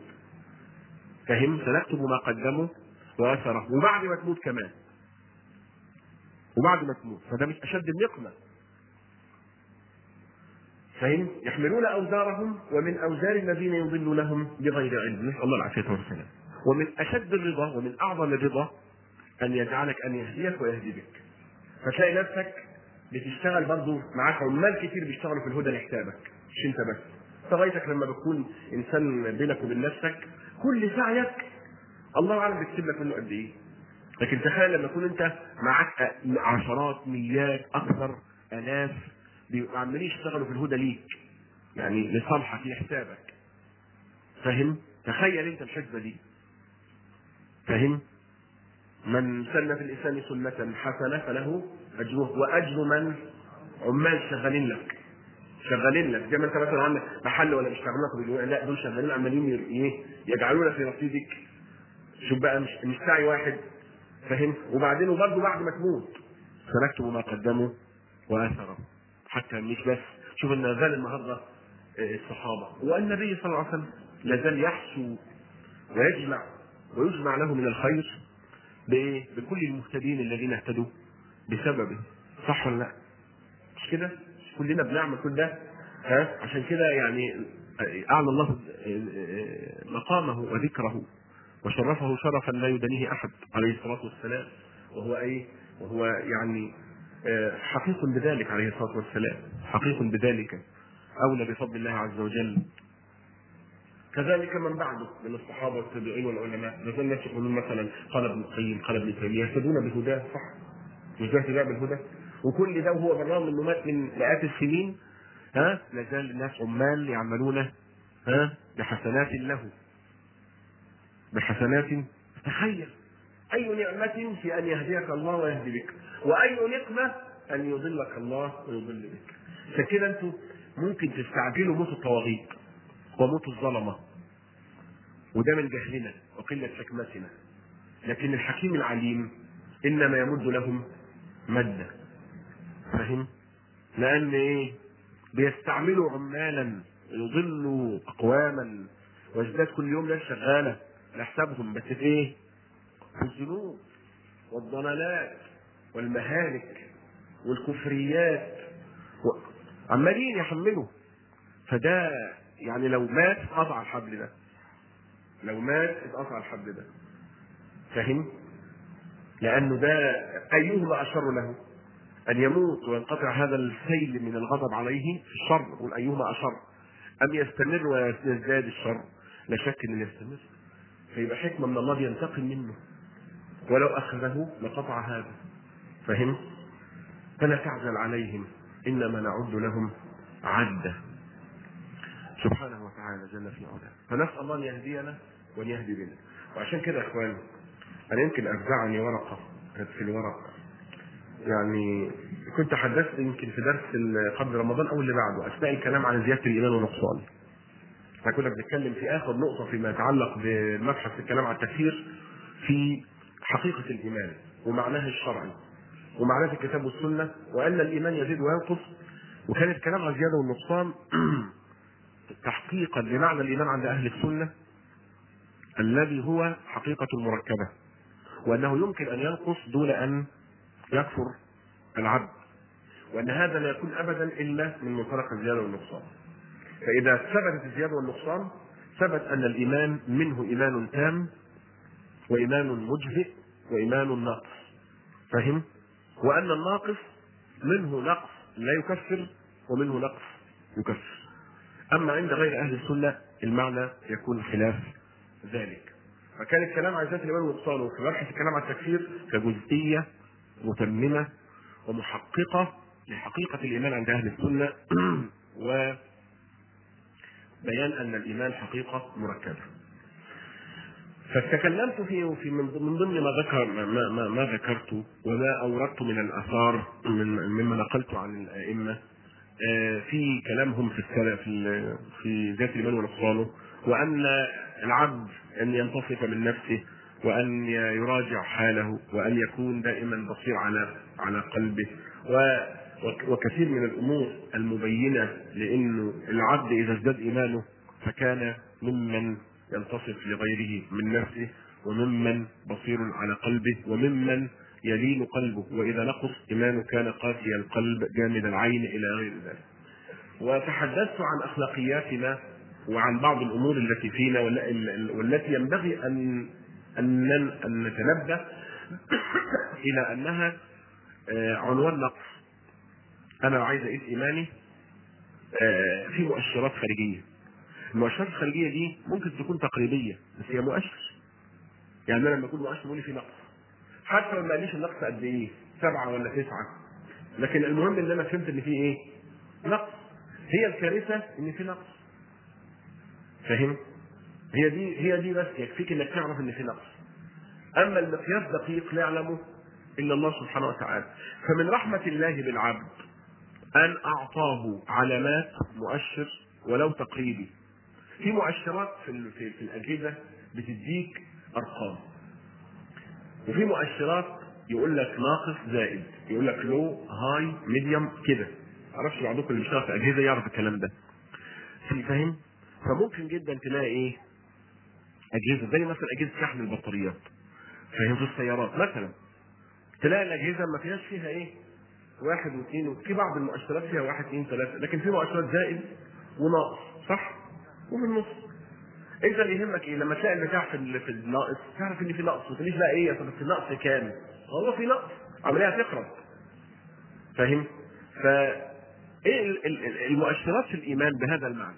فاهم؟ سنكتب ما قدموا وأثره وبعد ما تموت كمان. وبعد ما تموت فده مش أشد النقمة. فاهم؟ يحملون أوزارهم ومن أوزار الذين يضلونهم بغير علم، نسأل الله العافية والسلام. ومن أشد الرضا ومن أعظم الرضا أن يجعلك أن يهديك ويهدي بك. فتلاقي نفسك بتشتغل برضه معاك عمال كتير بيشتغلوا في الهدى لحسابك مش انت بس لغايتك لما بتكون انسان بينك وبين نفسك كل سعيك الله اعلم بيكتب لك منه قد ايه لكن تخيل لما يكون انت معاك عشرات ميات اكثر الاف بيبقوا عمالين يشتغلوا في الهدى ليك يعني لصالحك لحسابك فاهم تخيل انت الحسبه دي فاهم من سن في الإسلام سنة حسنة فله أجره وأجر من عمال شغالين لك شغالين لك زي ما انت مثلا عندك محل ولا بيشتغلوا لك بالوقت، لا دول شغالين عمالين ي- ايه يجعلون في رصيدك شوف بقى مش مش سعي واحد فاهم وبعدين وبرضه بعد ما تموت سنكتب ما قدموا واثروا حتى مش بس شوف ان زال النهارده آه، الصحابه والنبي صلى الله عليه وسلم لا زال يحسو ويجمع ويجمع له من الخير بايه؟ بكل المهتدين الذين اهتدوا بسببه صح ولا لا؟ مش كده؟ مش كلنا بنعمل كل ده ها عشان كده يعني اعلى الله مقامه وذكره وشرفه شرفا لا يدنيه احد عليه الصلاه والسلام وهو ايه؟ وهو يعني آه، حقيق بذلك عليه الصلاه والسلام حقيق بذلك اولى بفضل الله عز وجل كذلك من بعده من الصحابه والتابعين والعلماء ما زال الناس يقولون مثلا قال ابن القيم قال ابن تيميه يهتدون بهداه صح مش ده اهتداء بالهدى وكل ده وهو بالرغم انه مات من مئات السنين ها لا زال الناس عمال يعملون ها بحسنات له بحسنات تخيل اي نعمة في ان يهديك الله ويهدي بك واي نقمة ان يضلك الله ويضل بك عشان كده انتوا ممكن تستعجلوا موت الطواغيت وموت الظلمة وده من جهلنا وقلة حكمتنا لكن الحكيم العليم انما يمد لهم مده فاهم لان ايه بيستعملوا عمالا يضلوا اقواما وازداد كل يوم ناس شغاله لحسابهم بس في ايه في الذنوب والضلالات والمهالك والكفريات و... عمالين يحملوا فده يعني لو مات قطع الحبل ده لو مات اتقطع الحبل ده فاهم لانه ده ايهما اشر له ان يموت وينقطع هذا السيل من الغضب عليه في الشر يقول ايهما اشر ام يستمر ويزداد الشر لا شك انه يستمر فيبقى حكمه من الله ينتقم منه ولو اخذه لقطع هذا فهم فلا تعجل عليهم انما نعد لهم عده سبحانه وتعالى جل في علاه فنسال الله ان يهدينا وان يهدي بنا وعشان كده يا اخوان انا يمكن افزعني ورقه كانت في الورق يعني كنت حدثت يمكن في درس قبل رمضان او اللي بعده اثناء الكلام عن زياده الايمان ونقصانه احنا كنا بنتكلم في اخر نقطه فيما يتعلق بمبحث الكلام عن التكفير في حقيقه الايمان ومعناه الشرعي ومعناه في الكتاب والسنه وان الايمان يزيد وينقص وكان الكلام عن الزياده والنقصان تحقيقا لمعنى الايمان عند اهل السنه الذي هو حقيقه مركبه وانه يمكن ان ينقص دون ان يكفر العبد وان هذا لا يكون ابدا الا من منطلق الزياده والنقصان فاذا ثبتت الزياده والنقصان ثبت ان الايمان منه ايمان تام وايمان مجزئ وايمان ناقص فهم وان الناقص منه نقص لا يكفر ومنه نقص يكفر اما عند غير اهل السنه المعنى يكون خلاف ذلك فكان الكلام عن ذات الايمان والنقصان وفي مبحث الكلام عن التكفير كجزئيه متممه ومحققه لحقيقه الايمان عند اهل السنه و بيان ان الايمان حقيقه مركبه. فتكلمت في في من ضمن ما ذكر ما, ما, ما ذكرت وما اوردت من الاثار من مما نقلت عن الائمه في كلامهم في السلف في في ذات الايمان ونقصانه وان العبد ان ينتصف من نفسه وان يراجع حاله وان يكون دائما بصير على على قلبه و وكثير من الامور المبينه لانه العبد اذا ازداد ايمانه فكان ممن ينتصف لغيره من نفسه وممن بصير على قلبه وممن يلين قلبه واذا نقص ايمانه كان قاسي القلب جامد العين الى غير ذلك. وتحدثت عن اخلاقياتنا وعن بعض الامور التي فينا والتي ينبغي ان ان ان نتنبه الى انها عنوان نقص انا لو عايز اقيس ايماني في مؤشرات خارجيه المؤشرات الخارجيه دي ممكن تكون تقريبيه بس هي مؤشر يعني انا لما اكون مؤشر بيقول لي في نقص حتى ما قاليش النقص قد ايه سبعه ولا تسعه لكن المهم ان انا فهمت ان في ايه نقص هي الكارثه ان في نقص فاهم هي دي هي دي بس يكفيك انك تعرف ان في نقص اما المقياس دقيق لا يعلمه الا الله سبحانه وتعالى فمن رحمه الله بالعبد ان اعطاه علامات مؤشر ولو تقريبي في مؤشرات في في, في الاجهزه بتديك ارقام وفي مؤشرات يقول لك ناقص زائد يقول لك لو هاي ميديوم كده معرفش بعضكم اللي بيشتغل في اجهزه يعرف الكلام ده في فاهم فممكن جدا تلاقي ايه اجهزه زي مثلا اجهزه شحن البطاريات فاهم في السيارات مثلا تلاقي الاجهزه ما فيهاش فيها ايه واحد واثنين وفي بعض المؤشرات فيها واحد اثنين ثلاثه لكن في مؤشرات زائد وناقص صح وفي النص انت اللي يهمك ايه لما تلاقي البتاع في في الناقص تعرف ان في نقص ما تقوليش بقى ايه طب بس النقص كام والله في نقص عمليه هتخرب فاهم ف ايه المؤشرات في الايمان بهذا المعنى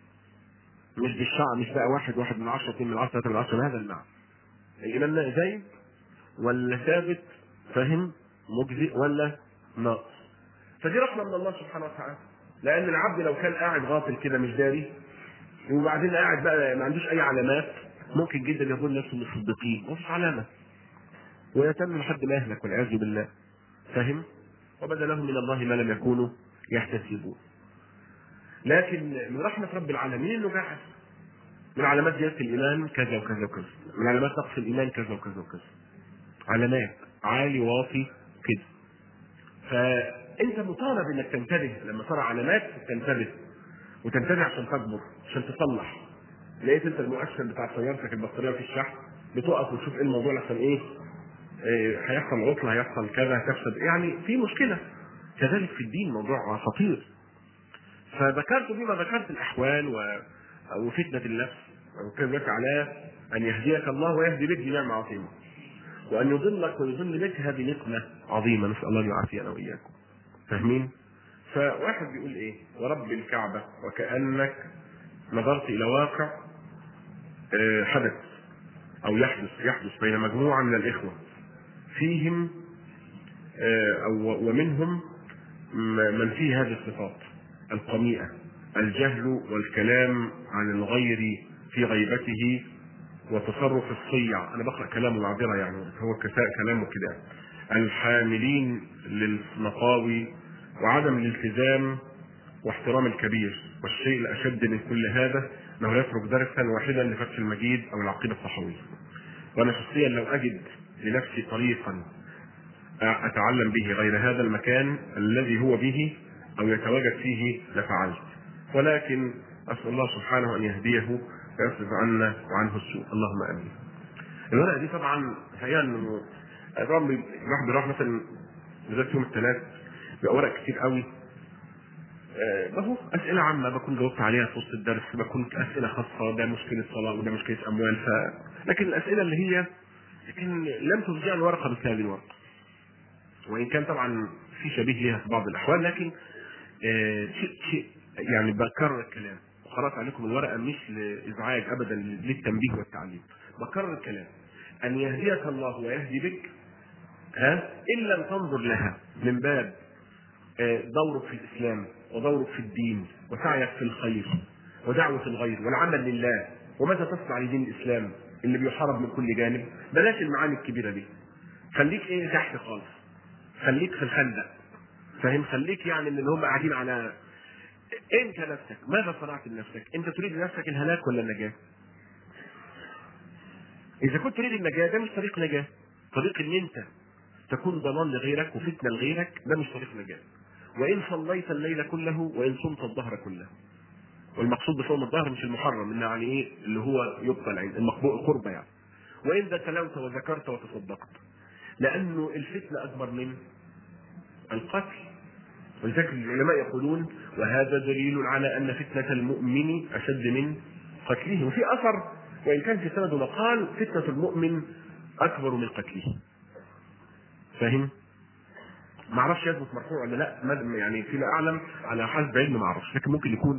مش بالشعر مش بقى واحد واحد من عشرة اثنين من عشرة ثلاثة من عشرة بهذا المعنى الايمان زايد ولا ثابت فاهم مجزئ ولا ناقص فدي رحمه من الله سبحانه وتعالى لان العبد لو كان قاعد غافل كده مش داري وبعدين قاعد بقى ما عندوش اي علامات ممكن جدا يظن نفسه من الصديقين مفيش علامه ويتم لحد ما يهلك والعياذ بالله فاهم وبدا لهم من الله ما لم يكونوا يحتسبون لكن من رحمه رب العالمين انه بعث من علامات زياده الايمان كذا وكذا وكذا من علامات نقص الايمان كذا وكذا وكذا علامات عالي واطي كده فانت مطالب انك تنتبه لما ترى علامات تنتبه وتنتبه عشان تكبر عشان تصلح لقيت انت المؤشر بتاع سيارتك البطاريه في الشحن بتقف وتشوف ايه الموضوع عشان ايه إيه، هيحصل عطله هيحصل كذا هتفسد يعني في مشكله كذلك في الدين موضوع خطير فذكرت بما ذكرت الاحوال و... وفتنه النفس وكان لك على ان يهديك الله ويهدي بك دي نعمه عظيمه وان يضلك ويضل بك هذه نقمه عظيمه نسال الله ان يعافينا واياكم فاهمين؟ فواحد بيقول ايه؟ ورب الكعبه وكانك نظرت الى واقع آه، حدث او يحدث يحدث بين مجموعه من الاخوه فيهم آه، او ومنهم م- من فيه هذه الصفات القميئه الجهل والكلام عن الغير في غيبته وتصرف الصيع انا بقرا كلامه معذره يعني هو كساء كلامه كده الحاملين للمقاوي وعدم الالتزام واحترام الكبير والشيء الاشد من كل هذا انه لا يترك درسا واحدا لفتح المجيد او العقيده الصحويه وانا شخصيا لو اجد لنفسي طريقا اتعلم به غير هذا المكان الذي هو به او يتواجد فيه لفعلت ولكن اسال الله سبحانه ان يهديه ويصرف عنا وعنه السوء اللهم امين الورقه دي طبعا الحقيقه انه طبعا الواحد بيروح مثلا بالذات يوم الثلاث بيبقى ورق كتير قوي آه، اهو اسئله عامه بكون جاوبت عليها في وسط الدرس بكون اسئله خاصه ده مشكله صلاه وده مشكله اموال ف لكن الاسئله اللي هي لكن لم تفجع الورقه مثل هذه الورقه وان كان طبعا في شبيه لها في بعض الاحوال لكن آه، شيء شيء يعني بكرر الكلام وقرات عليكم الورقه مش لازعاج ابدا للتنبيه والتعليم بكرر الكلام ان يهديك الله ويهدي بك ها ان لم تنظر لها من باب آه، دورك في الاسلام ودورك في الدين وسعيك في الخير ودعوه الغير والعمل لله ومتى تصنع لدين الاسلام اللي بيحارب من كل جانب بلاش المعاني الكبيره دي خليك ايه تحت خالص خليك في الخندق فاهم خليك يعني من اللي هم قاعدين على انت نفسك ماذا صنعت لنفسك انت تريد لنفسك الهلاك ولا النجاه اذا كنت تريد النجاه ده مش طريق نجاه طريق ان انت تكون ضلال لغيرك وفتنه لغيرك ده مش طريق نجاه وان صليت الليل كله وان صمت الظهر كله والمقصود بصوم الظهر مش المحرم انه يعني ايه اللي هو يبقى العين المقبول القربة يعني وان ده تلوت وذكرت وتصدقت لانه الفتنه اكبر من القتل ولذلك العلماء يقولون وهذا دليل على ان فتنه المؤمن اشد من قتله وفي اثر وان كان في سند مقال فتنه المؤمن اكبر من قتله فاهم؟ ما اعرفش يثبت مرفوع ولا لا ما- يعني فيما اعلم على حسب علم ما اعرفش لكن ممكن يكون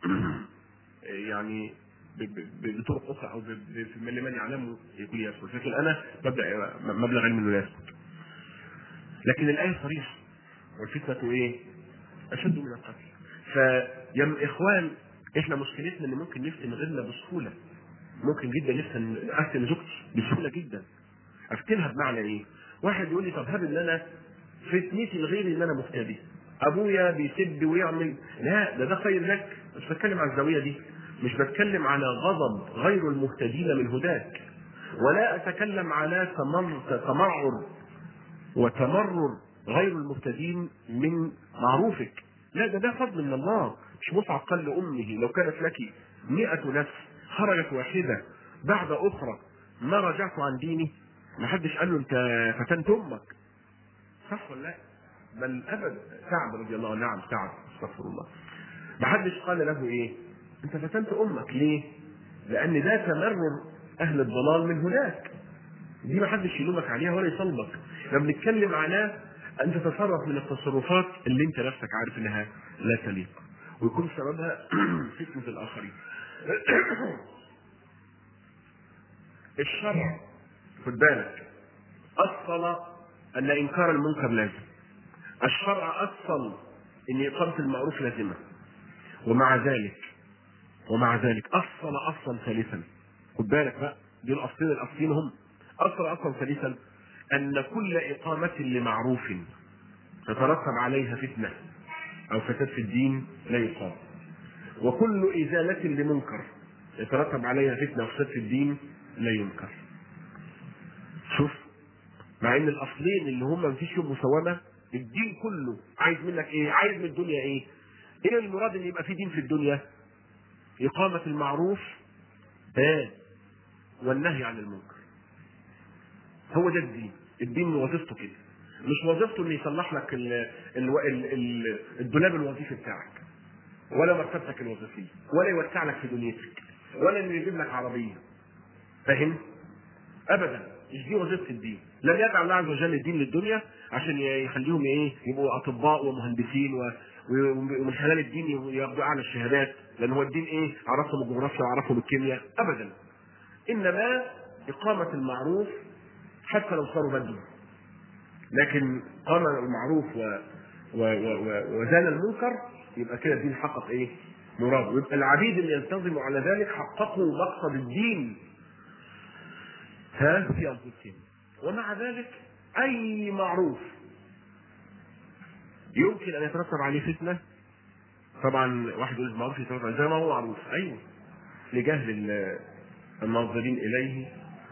يعني ب- ب- بطرق اخرى او ب- ب- في لمن يعلمه يقول يثبت لكن انا ببدا مبلغ علمي انه يثبت لكن الايه صريحه والفتنه ايه؟ اشد من القتل فيا اخوان احنا مشكلتنا ان ممكن نفتن غيرنا بسهوله ممكن جدا نفتن افتن زوجتي بسهوله جدا افتنها بمعنى ايه؟ واحد يقول لي طب هب ان انا فتنتي لغيري ان انا مفتدي ابويا بيسب ويعمل لا ده ده خير لك مش بتكلم عن الزاويه دي مش بتكلم على غضب غير المهتدين من هداك ولا اتكلم على تمر تمعر وتمرر غير المهتدين من معروفك لا ده ده فضل من الله مش مصعب قال لامه لو كانت لك مئة نفس خرجت واحدة بعد أخرى ما رجعت عن ديني ما حدش قال له أنت فتنت أمك صح ولا لا؟ بل أبدا سعد رضي الله عنه نعم سعد استغفر الله ما حدش قال له إيه؟ أنت فتنت أمك ليه؟ لأن ده تمرر أهل الضلال من هناك دي ما حدش يلومك عليها ولا يصلبك احنا بنتكلم على ان تتصرف من التصرفات اللي انت نفسك عارف انها لا تليق ويكون سببها فتنة الاخرين الشرع خد بالك اصل ان انكار المنكر لازم الشرع اصل ان اقامة المعروف لازمة ومع ذلك ومع ذلك اصل اصلا ثالثا خد بالك بقى دي الاصلين الاصلين هم اصل اصلا ثالثا ان كل اقامه لمعروف تترتب عليها فتنه او فساد في الدين لا يقام وكل ازاله لمنكر يترتب عليها فتنه وفساد في الدين لا ينكر شوف مع ان الاصلين اللي هم مفيش فيهم مساومه الدين كله عايز منك ايه؟ عايز من الدنيا ايه؟ ايه المراد ان يبقى في دين في الدنيا؟ اقامه المعروف ها والنهي عن المنكر هو ده الدين الدين وظيفته كده مش وظيفته انه يصلح لك ال ال ال ال الدولاب الوظيفي بتاعك ولا مرتبتك الوظيفيه ولا يوسع لك في دنيتك ولا انه يجيب لك عربيه فاهم؟ ابدا مش دي وظيفه الدين لم يجعل الله عز وجل الدين للدنيا عشان يخليهم ايه يبقوا اطباء ومهندسين و... ومن خلال الدين ياخدوا اعلى الشهادات لان هو الدين ايه عرفهم الجغرافيا وعرفهم الكيمياء ابدا انما اقامه المعروف حتى لو صاروا بدو لكن قام المعروف و... و... و... و... وزال المنكر يبقى كده الدين حقق ايه؟ مراده ويبقى العبيد اللي يلتزموا على ذلك حققوا مقصد الدين ها في انفسهم ومع ذلك اي معروف يمكن ان يترتب عليه فتنه طبعا واحد يقول المعروف يترتب عليه زي ما هو معروف ايوه لجهل الناظرين اليه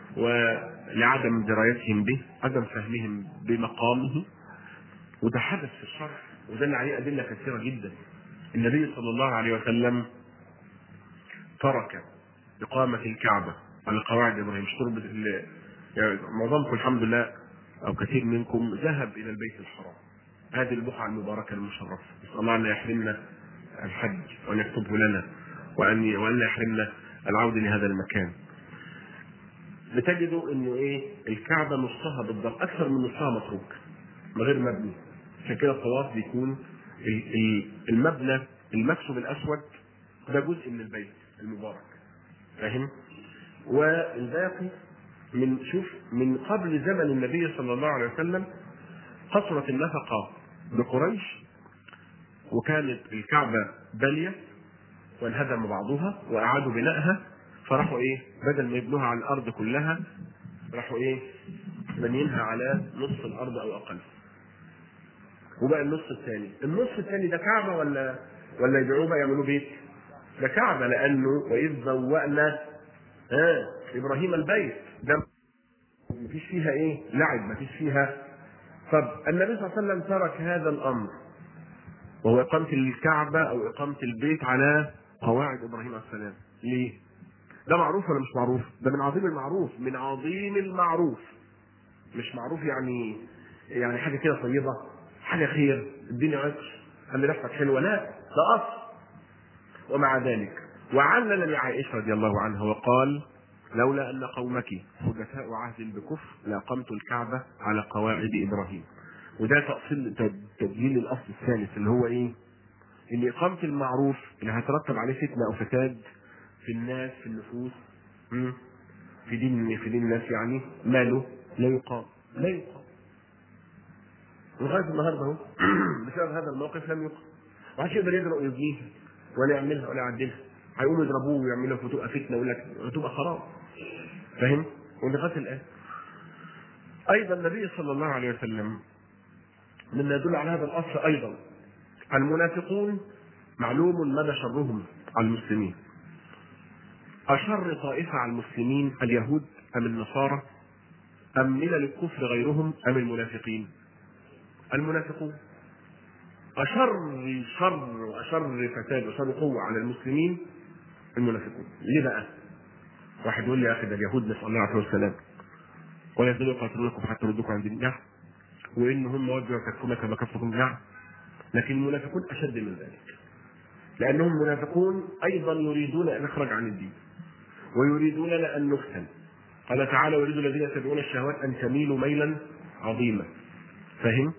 ولعدم درايتهم به عدم فهمهم بمقامه وده حدث في الشرع ودل عليه ادله كثيره جدا النبي صلى الله عليه وسلم ترك اقامه الكعبه على قواعد ابراهيم مش تربط يعني معظمكم الحمد لله او كثير منكم ذهب الى البيت الحرام هذه البقعه المباركه المشرفه نسال الله ان يحرمنا الحج وان يكتبه لنا وان وان لا يحرمنا العوده لهذا المكان بتجدوا انه ايه الكعبه نصها بالضبط اكثر من نصها متروك غير مبني عشان كده الطواف بيكون المبنى المكسب الاسود ده جزء من البيت المبارك فاهم والباقي من شوف من قبل زمن النبي صلى الله عليه وسلم قصرت النفقه بقريش وكانت الكعبه بليه وانهدم بعضها واعادوا بنائها فراحوا ايه بدل ما يبنوها على الارض كلها راحوا ايه بنينها على نصف الارض او اقل وبقى النص الثاني النص الثاني ده كعبه ولا ولا يبيعوه بقى يعملوه بيت ده كعبه لانه واذ بوأنا ها ابراهيم البيت ده مفيش فيها ايه لعب مفيش فيها طب النبي صلى الله عليه وسلم ترك هذا الامر وهو اقامه الكعبه او اقامه البيت على قواعد ابراهيم عليه السلام ليه؟ ده معروف ولا مش معروف؟ ده من عظيم المعروف من عظيم المعروف مش معروف يعني يعني حاجه كده طيبه حاجه خير الدنيا عطش خلي ريحتك حلوه لا ده اصل ومع ذلك وعلل لعائشه رضي الله عنها وقال لولا ان قومك حدثاء عهد بكفر لاقمت الكعبه على قواعد ابراهيم وده تأصيل تدليل الاصل الثالث اللي هو ايه؟ ان اقامه المعروف اللي هيترتب عليه فتنه او فساد في الناس في النفوس في دين في دين الناس يعني ماله لا يقام لا يقام لغايه النهارده اهو بسبب هذا الموقف لم يقام ومحدش يقدر يجرؤ يبنيها ولا يعملها ولا يعدلها هيقولوا يضربوه ويعملوا فتوقة فتنه ويقول لك هتبقى خراب فاهم؟ ولغايه الان ايضا النبي صلى الله عليه وسلم مما يدل على هذا الاصل ايضا المنافقون معلوم مدى شرهم على المسلمين أشر طائفة على المسلمين اليهود أم النصارى أم ملل الكفر غيرهم أم المنافقين المنافقون أشر شر وأشر فساد وأشر قوة على المسلمين المنافقون ليه بقى؟ واحد يقول لي يا أخي ده اليهود نسأل الله العافية والسلام ولا يزالوا يقاتلونكم حتى يردوكم عن دين نعم وإن هم وجهوا يكفون كما كفكم نعم لكن المنافقون أشد من ذلك لأنهم منافقون أيضا يريدون أن نخرج عن الدين ويريدوننا ان نفتن قال تعالى يريد الذين يتبعون الشهوات ان تميلوا ميلا عظيما فاهم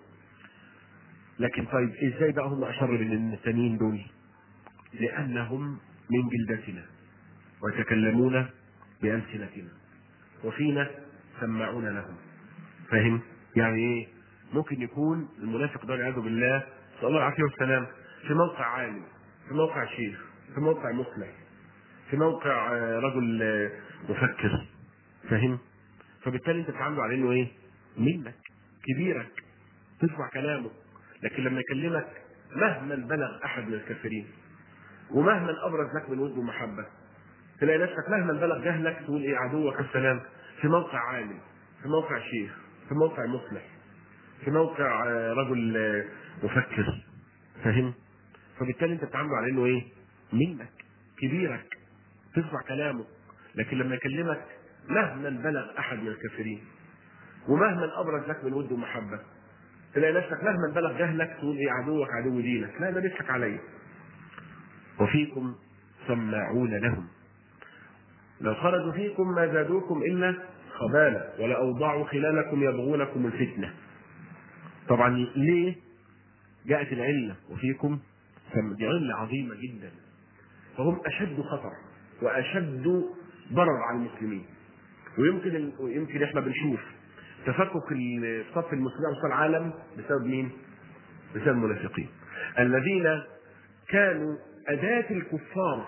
لكن طيب ازاي بقى هم اشر من الثانيين دول لانهم من جلدتنا ويتكلمون بألسنتنا وفينا سماعون لهم فاهم يعني ايه ممكن يكون المنافق ده والعياذ بالله صلى الله عليه والسلام في موقع عالم في موقع شيخ في موقع مصلح في موقع رجل مفكر فاهم فبالتالي انت بتعامله على انه ايه منك كبيرك تسمع كلامه لكن لما يكلمك مهما بلغ احد من الكافرين ومهما ابرز لك من وجه محبه تلاقي نفسك مهما بلغ جهلك تقول ايه عدوك السلام في موقع عالم في موقع شيخ في موقع مصلح في موقع آه، رجل آه، مفكر فاهم فبالتالي انت بتعامله على انه ايه منك كبيرك تسمع كلامه لكن لما يكلمك مهما بلغ احد من الكافرين ومهما ابرز لك من ود ومحبه تلاقي نفسك مهما بلغ جهلك تقول ايه عدوك عدو دينك لا ده بيضحك عليا وفيكم سماعون لهم لو خرجوا فيكم ما زادوكم الا خبالا ولأوضعوا خلالكم يبغونكم الفتنه طبعا ليه جاءت العله وفيكم سم- دي عله عظيمه جدا فهم اشد خطر واشد ضرر على المسلمين ويمكن ويمكن احنا بنشوف تفكك ال- صف المسلمين على مستوى العالم بسبب مين؟ بسبب المنافقين الذين كانوا أداة الكفار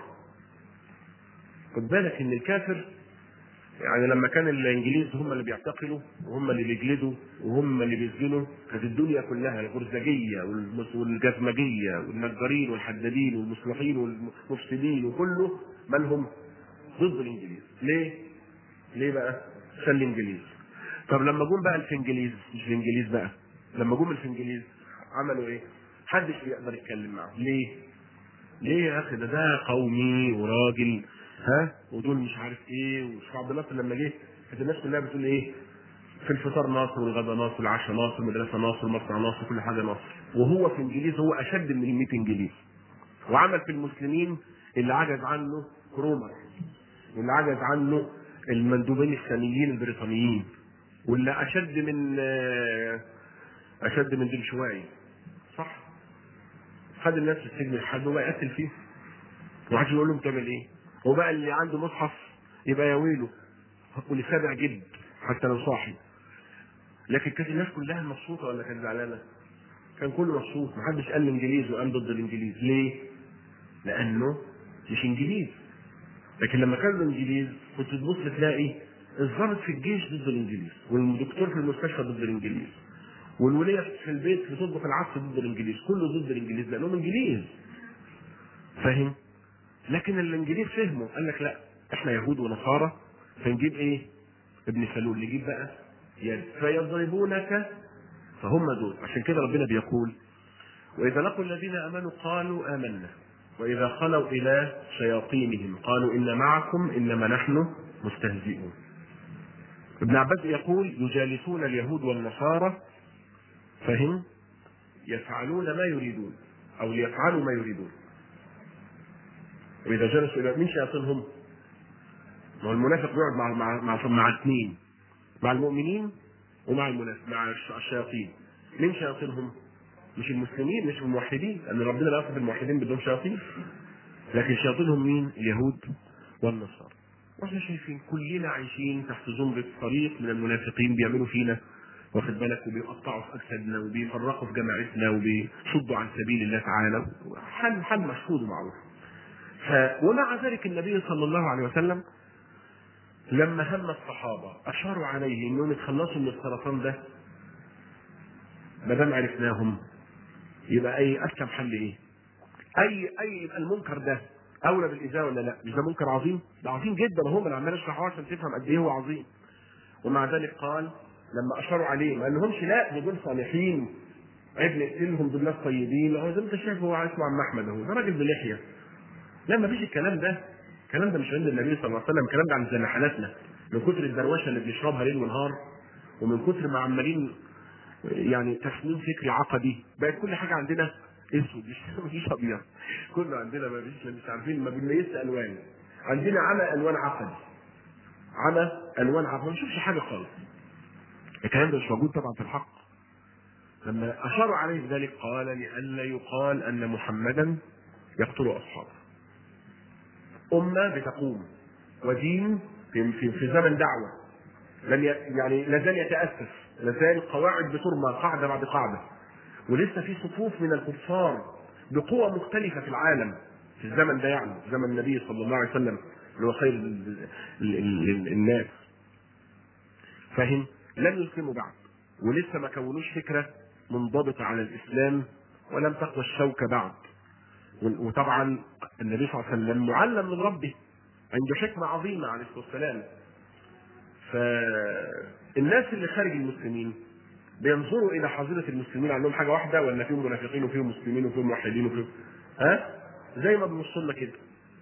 خد بالك إن الكافر يعني لما كان الإنجليز هم اللي بيعتقلوا وهم اللي بيجلدوا وهم اللي بيسجنوا كانت الدنيا كلها الغرزجية والمس- والجزمجية والنجارين والحدادين والمصلحين والمفسدين وكله مالهم ضد الإنجليز ليه؟ ليه بقى؟ عشان الإنجليز طب لما جم بقى الفنجليز مش الإنجليز بقى لما جم الفنجليز عملوا إيه؟ محدش بيقدر يتكلم معاهم ليه؟ ليه يا اخي ده ده قومي وراجل ها ودول مش عارف ايه وشيخ عبد الناصر لما جه كانت الناس كلها بتقول ايه في الفطار ناصر والغدا ناصر والعشاء ناصر المدرسه ناصر مصنع ناصر كل حاجه ناصر وهو في انجليز هو اشد من 100 انجليز وعمل في المسلمين اللي عجز عنه كرومر واللي عجز عنه المندوبين الثانيين البريطانيين واللي اشد من آه، اشد من دنشواي صح خد الناس في السجن لحد وبقى يقتل فيه ومحدش يقول لهم تعمل ايه هو بقى اللي عنده مصحف يبقى يا ويله ولسابع جد حتى لو صاحي لكن كانت الناس كلها مبسوطه ولا كانت زعلانه؟ كان كله مبسوط محدش قال الانجليز وقام ضد الانجليز ليه؟ لانه مش انجليز لكن لما كانوا الانجليز كنت تبص تلاقي الضابط في الجيش ضد الانجليز والدكتور في المستشفى ضد الانجليز والوليه في البيت بتطبخ العدس ضد الانجليز كله ضد الانجليز لانهم انجليز فاهم لكن الانجليز فهموا قال لك لا احنا يهود ونصارى فنجيب ايه ابن سلول نجيب بقى يد فيضربونك فهم دول عشان كده ربنا بيقول واذا لقوا الذين امنوا قالوا امنا واذا خلوا الى شياطينهم قالوا ان معكم انما نحن مستهزئون ابن عباس يقول يجالسون اليهود والنصارى فهم يفعلون ما يريدون او ليفعلوا ما يريدون واذا جلسوا الى مين شياطينهم؟ ما هو المنافق بيقعد مع مع مع, مع اثنين مع المؤمنين ومع المنافق مع الش- الشياطين مين شياطينهم؟ مش المسلمين مش الموحدين لان ربنا لا يصف الموحدين بدون شياطين لكن شياطينهم مين؟ اليهود والنصارى واحنا شايفين كلنا عايشين تحت زمرة فريق من المنافقين بيعملوا فينا واخد بالك وبيقطعوا في اجسادنا وبيفرقوا في جماعتنا وبيصدوا عن سبيل الله تعالى حل حل مشهود ومعروف ف... ومع ذلك النبي صلى الله عليه وسلم لما هم الصحابه اشاروا عليه انهم يتخلصوا من السرطان ده ما دام عرفناهم يبقى اي اسلم حل ايه؟ اي اي يبقى المنكر ده اولى بالازاله ولا لا؟ مش ده منكر عظيم؟ ده عظيم جدا وهم اللي عمال اشرحه عشان تفهم قد ايه هو عظيم. ومع ذلك قال لما اشاروا عليه ما قالهمش لا دول صالحين عيب نقتلهم دول ناس طيبين هو زي ما انت شايف هو اسمه عم احمد اهو ده راجل بلحيه لا ما فيش الكلام ده الكلام ده مش عند النبي صلى الله عليه وسلم الكلام ده عند زي ما حالاتنا من كتر الدروشه اللي بنشربها ليل ونهار ومن كتر ما عمالين يعني تسميم فكري عقدي بقت كل حاجه عندنا اسود مش مفيش ابيض كله عندنا ما فيش مش عارفين ما بنميزش الوان عندنا عمى الوان عقدي عمى الوان عقدي ما بنشوفش حاجه خالص الكلام ده مش موجود طبعا في الحق لما اشاروا عليه بذلك قال لئلا يقال ان محمدا يقتل اصحابه امه بتقوم ودين في في, في زمن دعوه لم ي- يعني لا زال يتاسس لا زال قواعد بترمى قاعده بعد قاعده ولسه في صفوف من الكفار بقوى مختلفه في العالم في الزمن ده يعني في زمن النبي صلى الله عليه وسلم اللي هو خير ال- ال- ال- ال- الناس فاهم لم يسلموا بعد ولسه ما كونوش فكره منضبطه على الاسلام ولم تقوى الشوكه بعد وطبعا النبي صلى الله عليه وسلم معلم من ربه عنده حكمه عظيمه عليه الصلاه والسلام فالناس اللي خارج المسلمين بينظروا الى حظيره المسلمين عندهم حاجه واحده ولا فيهم منافقين وفيهم مسلمين وفيهم موحدين وفيهم ها زي ما بنبص لنا كده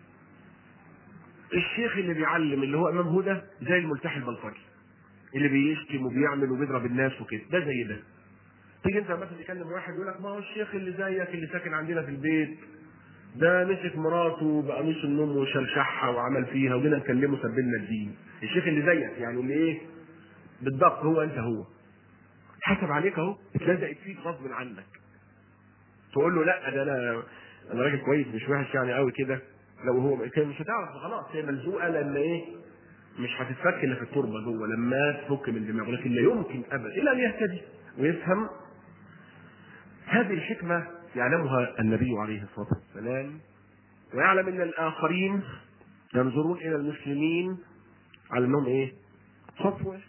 الشيخ اللي بيعلم اللي هو امام هدى زي الملتحي البلطجي اللي بيشتم وبيعمل وبيضرب الناس وكده ده زي ده تيجي انت مثلا تكلم واحد يقول لك ما هو الشيخ اللي زيك اللي ساكن عندنا في البيت ده مسك مراته بقميص النوم وشلشحها وعمل فيها وجينا نكلمه سبلنا الدين الشيخ اللي زيك يعني اللي ايه بالضبط هو انت هو حسب عليك اهو اتلزقت فيك غصب عنك تقول له لا ده انا انا راجل كويس مش وحش يعني قوي كده لو هو كان مش هتعرف خلاص هي ملزوقه لان ايه مش هتتفك الا في التربه جوه لما تفك من دماغه لكن لا يمكن ابدا الا ان يهتدي ويفهم هذه الحكمه يعلمها النبي عليه الصلاه والسلام ويعلم ان الاخرين ينظرون الى المسلمين على انهم ايه؟ صفوه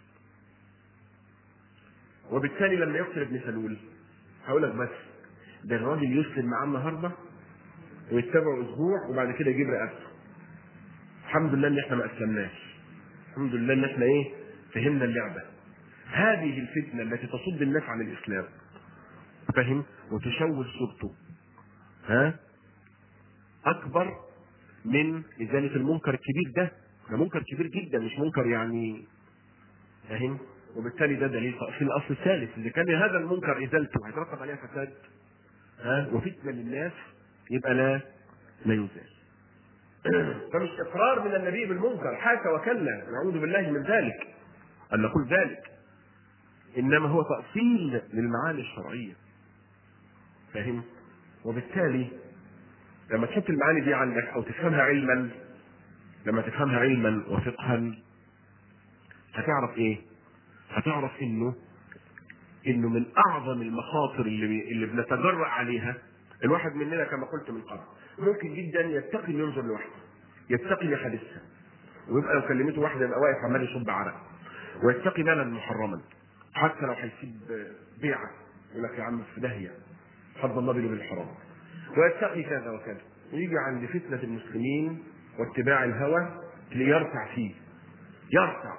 وبالتالي لما يقتل ابن سلول هقول لك بس ده الراجل يسلم معاه النهارده ويتبعه اسبوع وبعد كده يجيب رقبته الحمد لله ان احنا ما اسلمناش الحمد لله ان احنا ايه فهمنا اللعبه هذه الفتنه التي تصد الناس عن الاسلام فهم وتشوه صورته ها اكبر من ازاله المنكر الكبير ده ده منكر كبير جدا مش منكر يعني فاهم وبالتالي ده دليل في الاصل الثالث اذا كان هذا المنكر ازالته هيترتب عليها فساد ها وفتنه للناس يبقى لا لا يزال فمش اقرار من النبي بالمنكر حاشا وكلا نعوذ بالله من ذلك ان نقول ذلك انما هو تاصيل للمعاني الشرعيه فاهم وبالتالي لما تحط المعاني دي عندك او تفهمها علما لما تفهمها علما وفقها هتعرف ايه هتعرف انه انه من اعظم المخاطر اللي اللي بنتجرأ عليها الواحد مننا كما قلت من قبل ممكن جدا يتقي إنه ينظر لوحده يتقي يحدثها ويبقى لو كلمته واحده يبقى واقف عمال يصب عرق ويتقي مالا محرما حتى لو هيسيب بيعه يقول لك يا عم في داهيه حد الله بينه بالحرام ويتقي كذا وكذا ويجي عند فتنه المسلمين واتباع الهوى ليرتع فيه يرتع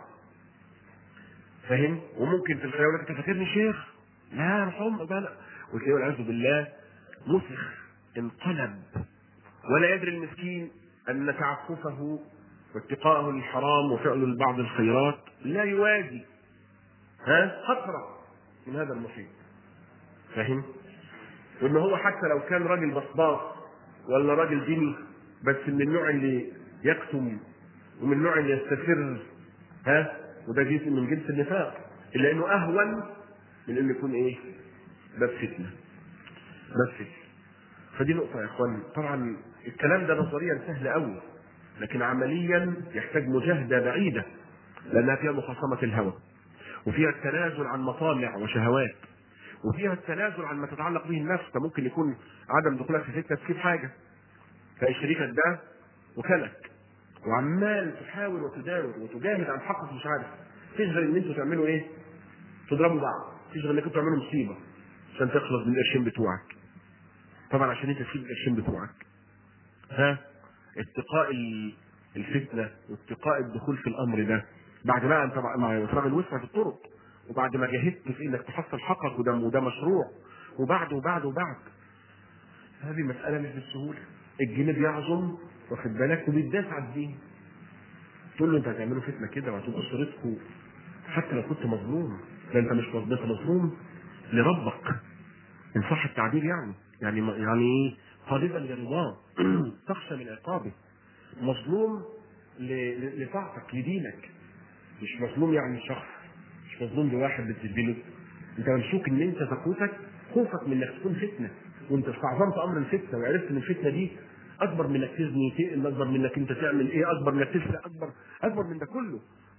فاهم وممكن في الخيال انت فاكرني شيخ لا محمد لا وتلاقيه والعياذ بالله مسخ انقلب ولا يدري المسكين ان تعففه واتقاءه للحرام وفعل بعض الخيرات لا يوازي ها خطرة من هذا المحيط فاهم؟ وان هو حتى لو كان راجل بصباص ولا راجل ديني بس من النوع اللي يكتم ومن النوع اللي يستفر ها وده جزء من جنس النفاق الا انه اهون من انه يكون ايه؟ باب فتنه باب فتنه فدي نقطه يا اخوان طبعا الكلام ده نظريا سهل قوي لكن عمليا يحتاج مجاهده بعيده لانها فيها مخاصمه الهوى وفيها التنازل عن مطامع وشهوات وفيها التنازل عن ما تتعلق به النفس فممكن يكون عدم دخولك في فتنه تسيب حاجه تلاقي شريكك ده وكلك وعمال تحاول وتداول وتجاهد عن حقك مش عارف تشغل ان انتوا تعملوا ايه؟ تضربوا بعض تشغل انكم تعملوا مصيبه عشان تخلص من القرشين بتوعك طبعا عشان انت تسيب القرشين بتوعك ها اتقاء الفتنه واتقاء الدخول في الامر ده بعد ما انت مع افراغ الوسع في الطرق وبعد ما جاهدت في انك تحصل حقك وده وده مشروع وبعد وبعد وبعد هذه مساله مش بالسهوله الجنيه بيعظم واخد بالك وبيتداس على الدين تقول له انت هتعملوا فتنه كده وهتبقى صورتكم حتى لو كنت مظلوم ده انت مش مظلوم انت مظلوم لربك ان صح التعبير يعني يعني يعني ايه قريبا لرضاه تخشى من عقابه مظلوم لطاعتك لدينك مش مظلوم يعني شخص مش مظلوم لواحد بتديله انت ممسوك ان انت تخوفك خوفك من انك تكون فتنه وانت استعظمت امر الفتنه وعرفت ان الفتنه دي اكبر من انك تزني تقل اكبر من انك انت تعمل ايه اكبر من انك تسرق اكبر اكبر من ده كله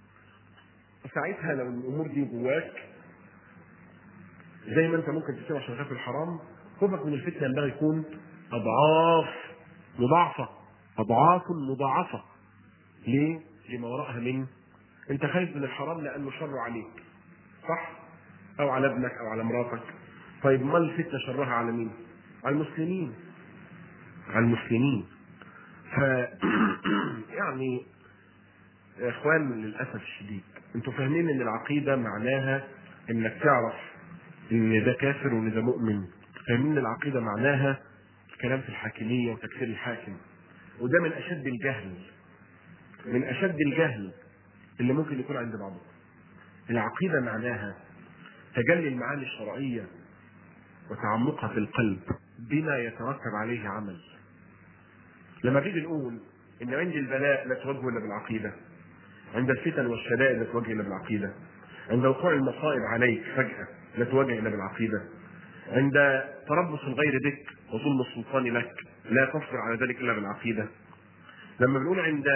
ساعتها لو الامور دي جواك زي ما انت ممكن تسيب عشان خايف الحرام خوفك من الفتنه ينبغي يكون اضعاف مضاعفه اضعاف مضاعفه ليه؟ لما وراءها من انت خايف من الحرام لانه شر عليك صح؟ او على ابنك او على مراتك طيب ما الفتنه شرها على مين؟ على المسلمين على المسلمين ف يعني يا اخوان للاسف الشديد انتوا فاهمين ان العقيده معناها انك تعرف ان ده كافر وان ده مؤمن فاهمين ان العقيده معناها الكلام في الحاكميه وتكفير الحاكم وده من اشد الجهل من اشد الجهل اللي ممكن يكون عند بعضهم العقيده معناها تجلي المعاني الشرعيه وتعمقها في القلب بما يترتب عليه عمل لما بيجي نقول ان عند البلاء لا تواجه الا بالعقيده عند الفتن والشدائد لا تواجه الا بالعقيده عند وقوع المصائب عليك فجاه لا تواجه الا بالعقيده عند تربص الغير بك وظلم السلطان لك لا تصبر على ذلك الا بالعقيده لما بنقول عند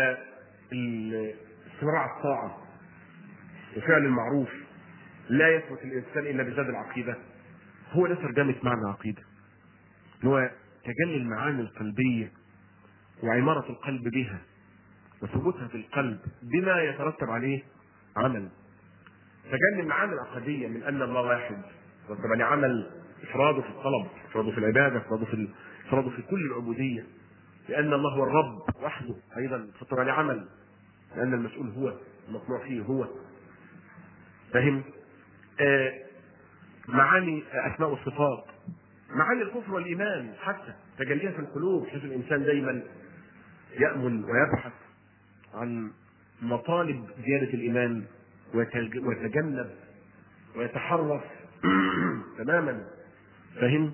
صراع الطاعه وفعل المعروف لا يثبت الانسان الا بزاد العقيده هو ده ترجمه معنى العقيده هو تجلي المعاني القلبيه وعماره القلب بها وثبوتها في القلب بما يترتب عليه عمل تجلي المعاني العقديه من ان الله واحد يترتب عليه عمل افراده في الطلب افراده في العباده افراده في افراده في كل العبوديه لان الله هو الرب وحده ايضا يترتب عليه عمل لان المسؤول هو المطموع فيه هو فهم آه معاني اسماء والصفات معاني الكفر والايمان حتى تجليها في القلوب حيث الانسان دايما يامل ويبحث عن مطالب زياده الايمان ويتجنب ويتحرص تماما فهم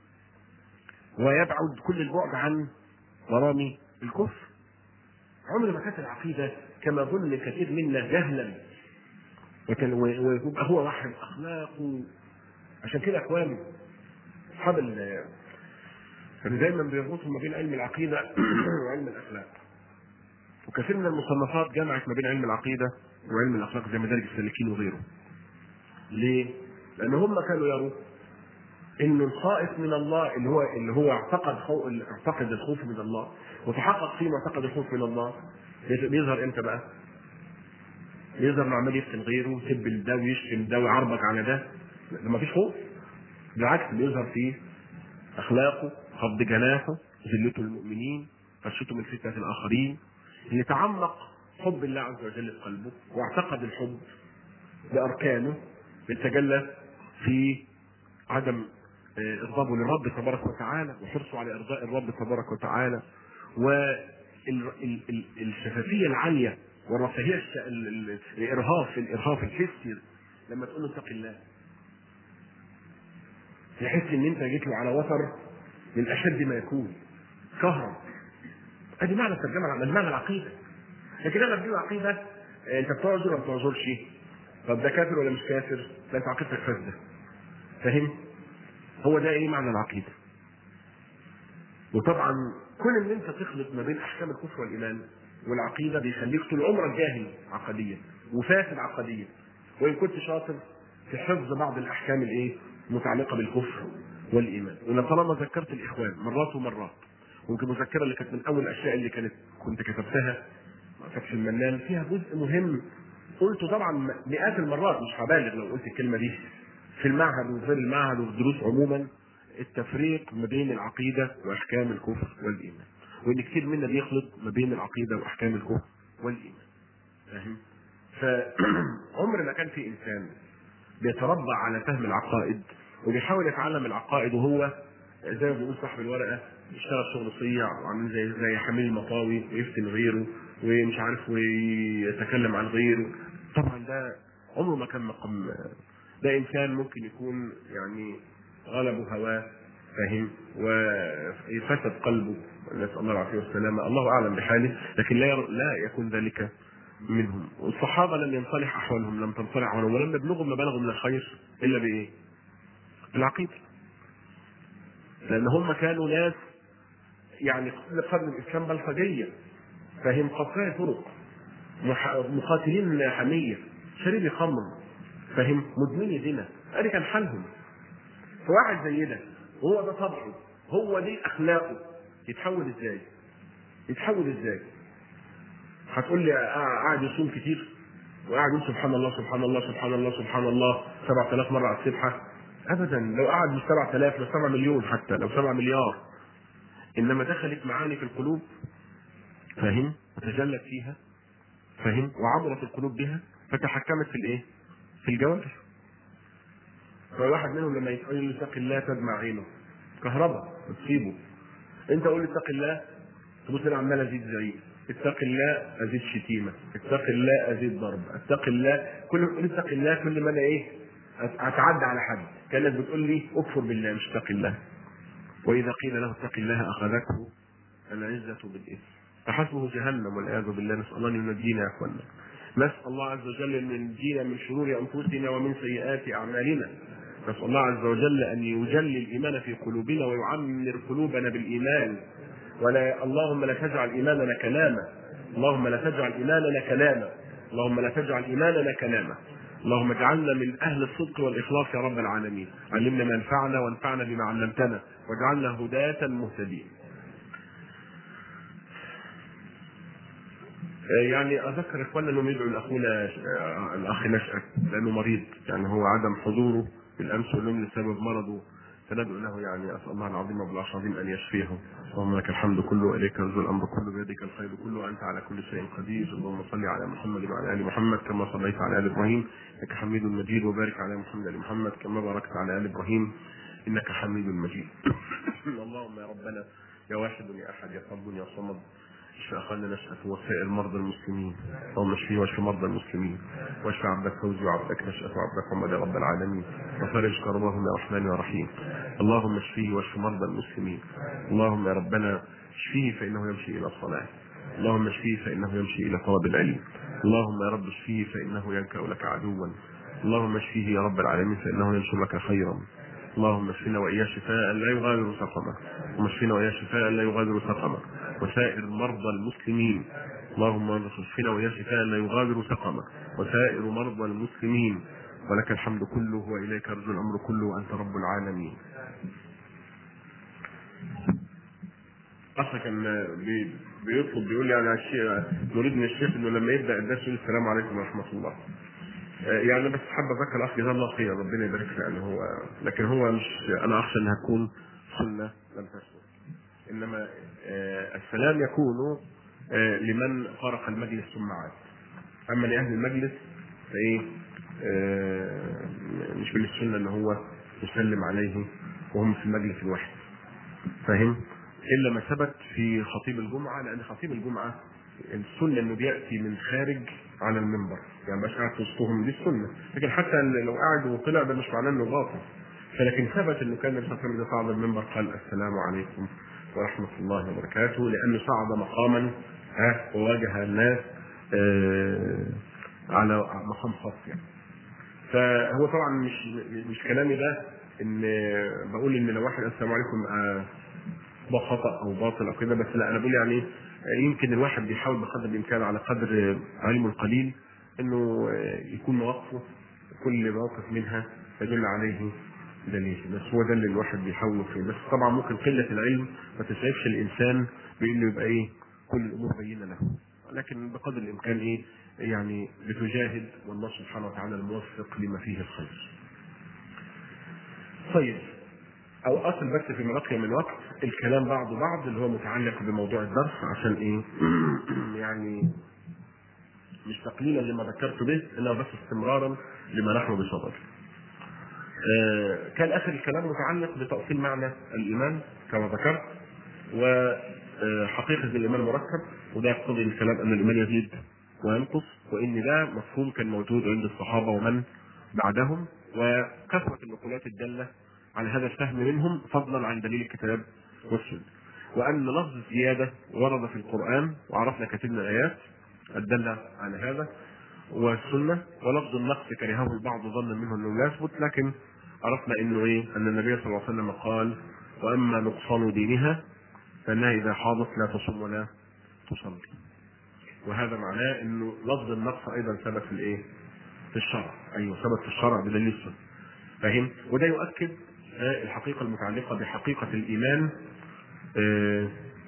ويبعد كل البعد عن مرامي الكفر عمر ما كانت العقيده كما ظن كثير منا جهلا وكان ويبقى هو واحد اخلاقه عشان كده اخوان اصحاب كانوا دايما بيربطوا ما بين علم العقيده وعلم الاخلاق وكثير من المصنفات جمعت ما بين علم العقيده وعلم الاخلاق زي مدارج السالكين وغيره ليه؟ لان هم كانوا يروا انه الخائف من الله اللي هو اللي هو اعتقد خو... اعتقد الخوف من الله وتحقق فيه معتقد الخوف من الله بيظهر امتى بقى؟ بيظهر انه عمال يفتن غيره ويسب ده ويشتم ده ويعربك على ده ما فيش خوف بالعكس بيظهر فيه اخلاقه خفض جناحه ذلته للمؤمنين خشيته من فتنه الاخرين يتعمق حب الله عز وجل في قلبه واعتقد الحب باركانه يتجلى في عدم إغضابه للرب تبارك وتعالى وحرصه على إرضاء الرب تبارك وتعالى والشفافية العالية والرفاهية الإرهاف الإرهاف الحسي لما تقول له اتق الله يحس إن أنت جيت له على وتر من أشد ما يكون شهرا ادي معنى الترجمه معنى العقيده لكن انا بدي عقيده انت بتعذر ولا ما بتعذرش طب ده كافر ولا مش كافر؟ لا انت عقيدتك فاسده. فاهم؟ هو ده ايه معنى العقيده؟ وطبعا كون ان انت تخلط ما بين احكام الكفر والايمان والعقيده بيخليك طول عمرك جاهل عقديا وفاسد عقديا وان كنت شاطر في حفظ بعض الاحكام الايه؟ المتعلقه بالكفر والايمان وانا طالما ذكرت الاخوان مرات ومرات ويمكن المذكره اللي كانت من اول الاشياء اللي كانت كنت كتبتها فتح المنان فيها جزء مهم قلته طبعا مئات المرات مش هبالغ لو قلت الكلمه دي في المعهد وغير المعهد وفي الدروس عموما التفريق ما بين العقيده واحكام الكفر والايمان وان كتير منا بيخلط ما بين العقيده واحكام الكفر والايمان فاهم فعمر ما كان في انسان بيتربع على فهم العقائد وبيحاول يتعلم العقائد وهو زي ما بيقول صاحب الورقه يشتغل شغل صيع وعامل زي زي حميل المطاوي ويفتن غيره ومش عارف ويتكلم عن غيره طبعا ده عمره ما كان مقام ده انسان ممكن يكون يعني غلبه هواه فاهم وفسد قلبه نسال الله العافيه والسلامه الله اعلم بحاله لكن لا لا يكون ذلك منهم والصحابه لم ينصلح احوالهم لم تنصلح احوالهم ولم يبلغوا ما بلغوا من الخير الا بايه؟ بالعقيده لان هم كانوا ناس يعني قبل قرن الاسلام بلطجيه فهم قطاع طرق مقاتلين حميه شريب خمر فهم مدمني زنا ادي كان حالهم فواحد زي ده وهو ده طبعه هو دي اخلاقه يتحول ازاي؟ يتحول ازاي؟ هتقول لي قاعد يصوم كتير وقاعد يقول سبحان الله سبحان الله سبحان الله سبحان الله 7000 مره على السبحه ابدا لو قعد مش 7000 لو 7 مليون حتى لو 7 مليار انما دخلت معاني في القلوب فاهم وتجلت فيها فاهم وعمرت القلوب بها فتحكمت في الايه في الجوارح فواحد منهم لما يقول له اتق الله تدمع عينه كهرباء بتصيبه انت قول اتق الله تبص انا عمال ازيد زعيق اتق الله ازيد شتيمه اتق الله ازيد ضرب اتق الله كل ما تقول اتق الله كل ما انا ايه اتعدى على حد كانك بتقول لي اكفر بالله مش اتق الله واذا قيل له اتق الله اخذته العزه بالاثم فحسبه جهنم والعياذ بالله نسال الله ان ينجينا يا اخوانا نسال الله عز وجل ان ينجينا من شرور انفسنا ومن سيئات اعمالنا نسال الله عز وجل ان يجلي الايمان في قلوبنا ويعمر قلوبنا بالايمان ولا اللهم لا تجعل ايماننا كلاما اللهم لا تجعل ايماننا كلاما اللهم لا تجعل ايماننا كلاما اللهم اجعلنا من اهل الصدق والاخلاص يا رب العالمين علمنا ما ينفعنا وانفعنا بما علمتنا واجعلنا هداة مهتدين يعني اذكر اخواننا انهم يدعوا لاخونا الاخ نشأت لانه مريض يعني هو عدم حضوره بالامس واليوم لسبب مرضه فندعو له يعني اسال الله العظيم رب العرش العظيم ان يشفيه اللهم لك الحمد كله اليك يرجو الامر كله بيدك الخير كله انت على كل شيء قدير اللهم صل على محمد وعلى ال محمد كما صليت على ال ابراهيم انك حميد مجيد وبارك على محمد وال محمد كما باركت على ال ابراهيم انك حميد مجيد اللهم يا ربنا يا واحد يا احد يا فرد يا صمد اشف اخواننا نشأة وسائر مرضى المسلمين اللهم اشفي واشف مرضى المسلمين واشف عبدك فوزي وعبدك نشأة وعبدك محمد يا رب العالمين وفرج كربهم يا رحمن يا رحيم اللهم اشفيه واشف مرضى المسلمين اللهم يا ربنا اشفيه فانه يمشي الى الصلاة اللهم اشفيه فانه يمشي الى طلب العلم اللهم يا رب اشفيه فانه ينكأ لك عدوا اللهم اشفيه يا رب العالمين فانه ينشر لك خيرا اللهم اشفنا واياه شفاء لا يغادر سقما اللهم اشفنا واياه شفاء لا يغادر سقما وسائر مرضى المسلمين اللهم اشفنا واياه شفاء لا يغادر سقما وسائر مرضى المسلمين ولك الحمد كله واليك يرجو الامر كله وانت رب العالمين. اخ كان بي- بيطلب بيقول لي انا الشيء نريد من الشيخ انه لما يبدا الدرس يقول السلام عليكم ورحمه الله. آه، يعني بس حابب اذكر الاخ جزاه الله خير ربنا يبارك له يعني هو لكن هو مش انا اخشى انها تكون سنه لم تسلم. انما آه، السلام يكون آه، لمن فارق المجلس ثم عاد. اما لاهل المجلس فايه آه، مش من السنه ان هو يسلم عليه وهم في المجلس الواحد. فاهم؟ الا ما ثبت في خطيب الجمعه لان خطيب الجمعه السنه انه بياتي من خارج على المنبر يعني مش قاعد في وسطهم دي السنه لكن حتى لو قعد وطلع ده مش معناه انه باطل فلكن ثبت انه كان النبي صلى الله عليه وسلم اذا صعد المنبر قال السلام عليكم ورحمه الله وبركاته لانه صعد مقاما ها وواجه الناس آه على مقام خاص يعني فهو طبعا مش مش كلامي ده ان بقول ان لو واحد السلام عليكم آه ده خطا او باطل او كده بس لا انا بقول يعني يمكن الواحد بيحاول بقدر الامكان على قدر علمه القليل انه يكون مواقفه كل موقف منها يدل عليه دليل بس هو ده اللي الواحد بيحاول فيه بس طبعا ممكن قله العلم ما تسعفش الانسان بانه يبقى ايه كل الامور بينه له لكن بقدر الامكان ايه يعني بتجاهد والله سبحانه وتعالى الموفق لما فيه الخير. طيب او اصل بس فيما بقي من وقت الكلام بعض بعض اللي هو متعلق بموضوع الدرس عشان ايه يعني مش تقليلا لما ذكرت به انما بس استمرارا لما نحن بصدده. آه كان اخر الكلام متعلق بتاصيل معنى الايمان كما ذكرت وحقيقه الايمان مركب وده يقتضي الكلام ان الايمان يزيد وينقص وان ده مفهوم كان موجود عند الصحابه ومن بعدهم وكثره النقولات الداله على هذا الفهم منهم فضلا عن دليل الكتاب والسنه. وان لفظ الزياده ورد في القران وعرفنا كثير من الايات الداله على هذا والسنه ولفظ النقص كرهه البعض ظنا منه انه لا يثبت لكن عرفنا انه ايه ان النبي صلى الله عليه وسلم قال واما نقصان دينها فانها اذا حاضت لا تصوم ولا تصلي. وهذا معناه انه لفظ النقص ايضا ثبت في الايه؟ في الشرع، ايوه ثبت في الشرع بدليل السنه. فاهم؟ وده يؤكد آه، الحقيقه المتعلقه بحقيقه الايمان آه،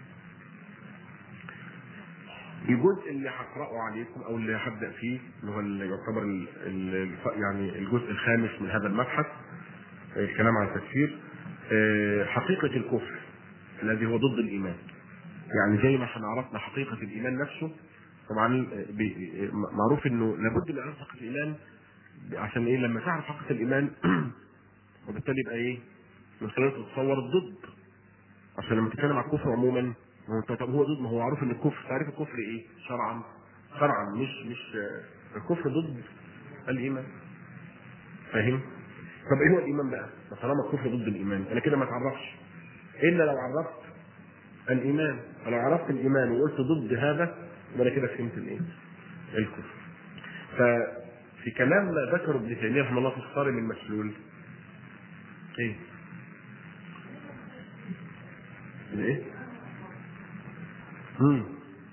الجزء اللي هقراه عليكم او اللي هبدا فيه اللي هو اللي يعتبر ال- ال- يعني الجزء الخامس من هذا المبحث آه، الكلام عن التكفير آه، حقيقه الكفر الذي هو ضد الايمان يعني زي ما احنا عرفنا حقيقه الايمان نفسه طبعا بي- معروف انه لابد من معرفه حقيقه الايمان عشان ايه لما تعرف حقيقه الايمان وبالتالي يبقى ايه من خلال تتصور الضد عشان لما تتكلم عن الكفر عموما ما هو انت طب هو ضد ما هو معروف ان الكفر تعريف الكفر ايه شرعا شرعا مش مش آه، الكفر ضد الايمان فاهم طب ايه هو الايمان بقى ما طالما الكفر ضد الايمان انا كده ما اتعرفش الا لو عرفت الايمان فلو عرفت الايمان وقلت ضد هذا يبقى انا كده فهمت الايه الكفر ففي كلام ما ذكره ابن تيميه رحمه الله في الصارم المسلول ايه الايه مم.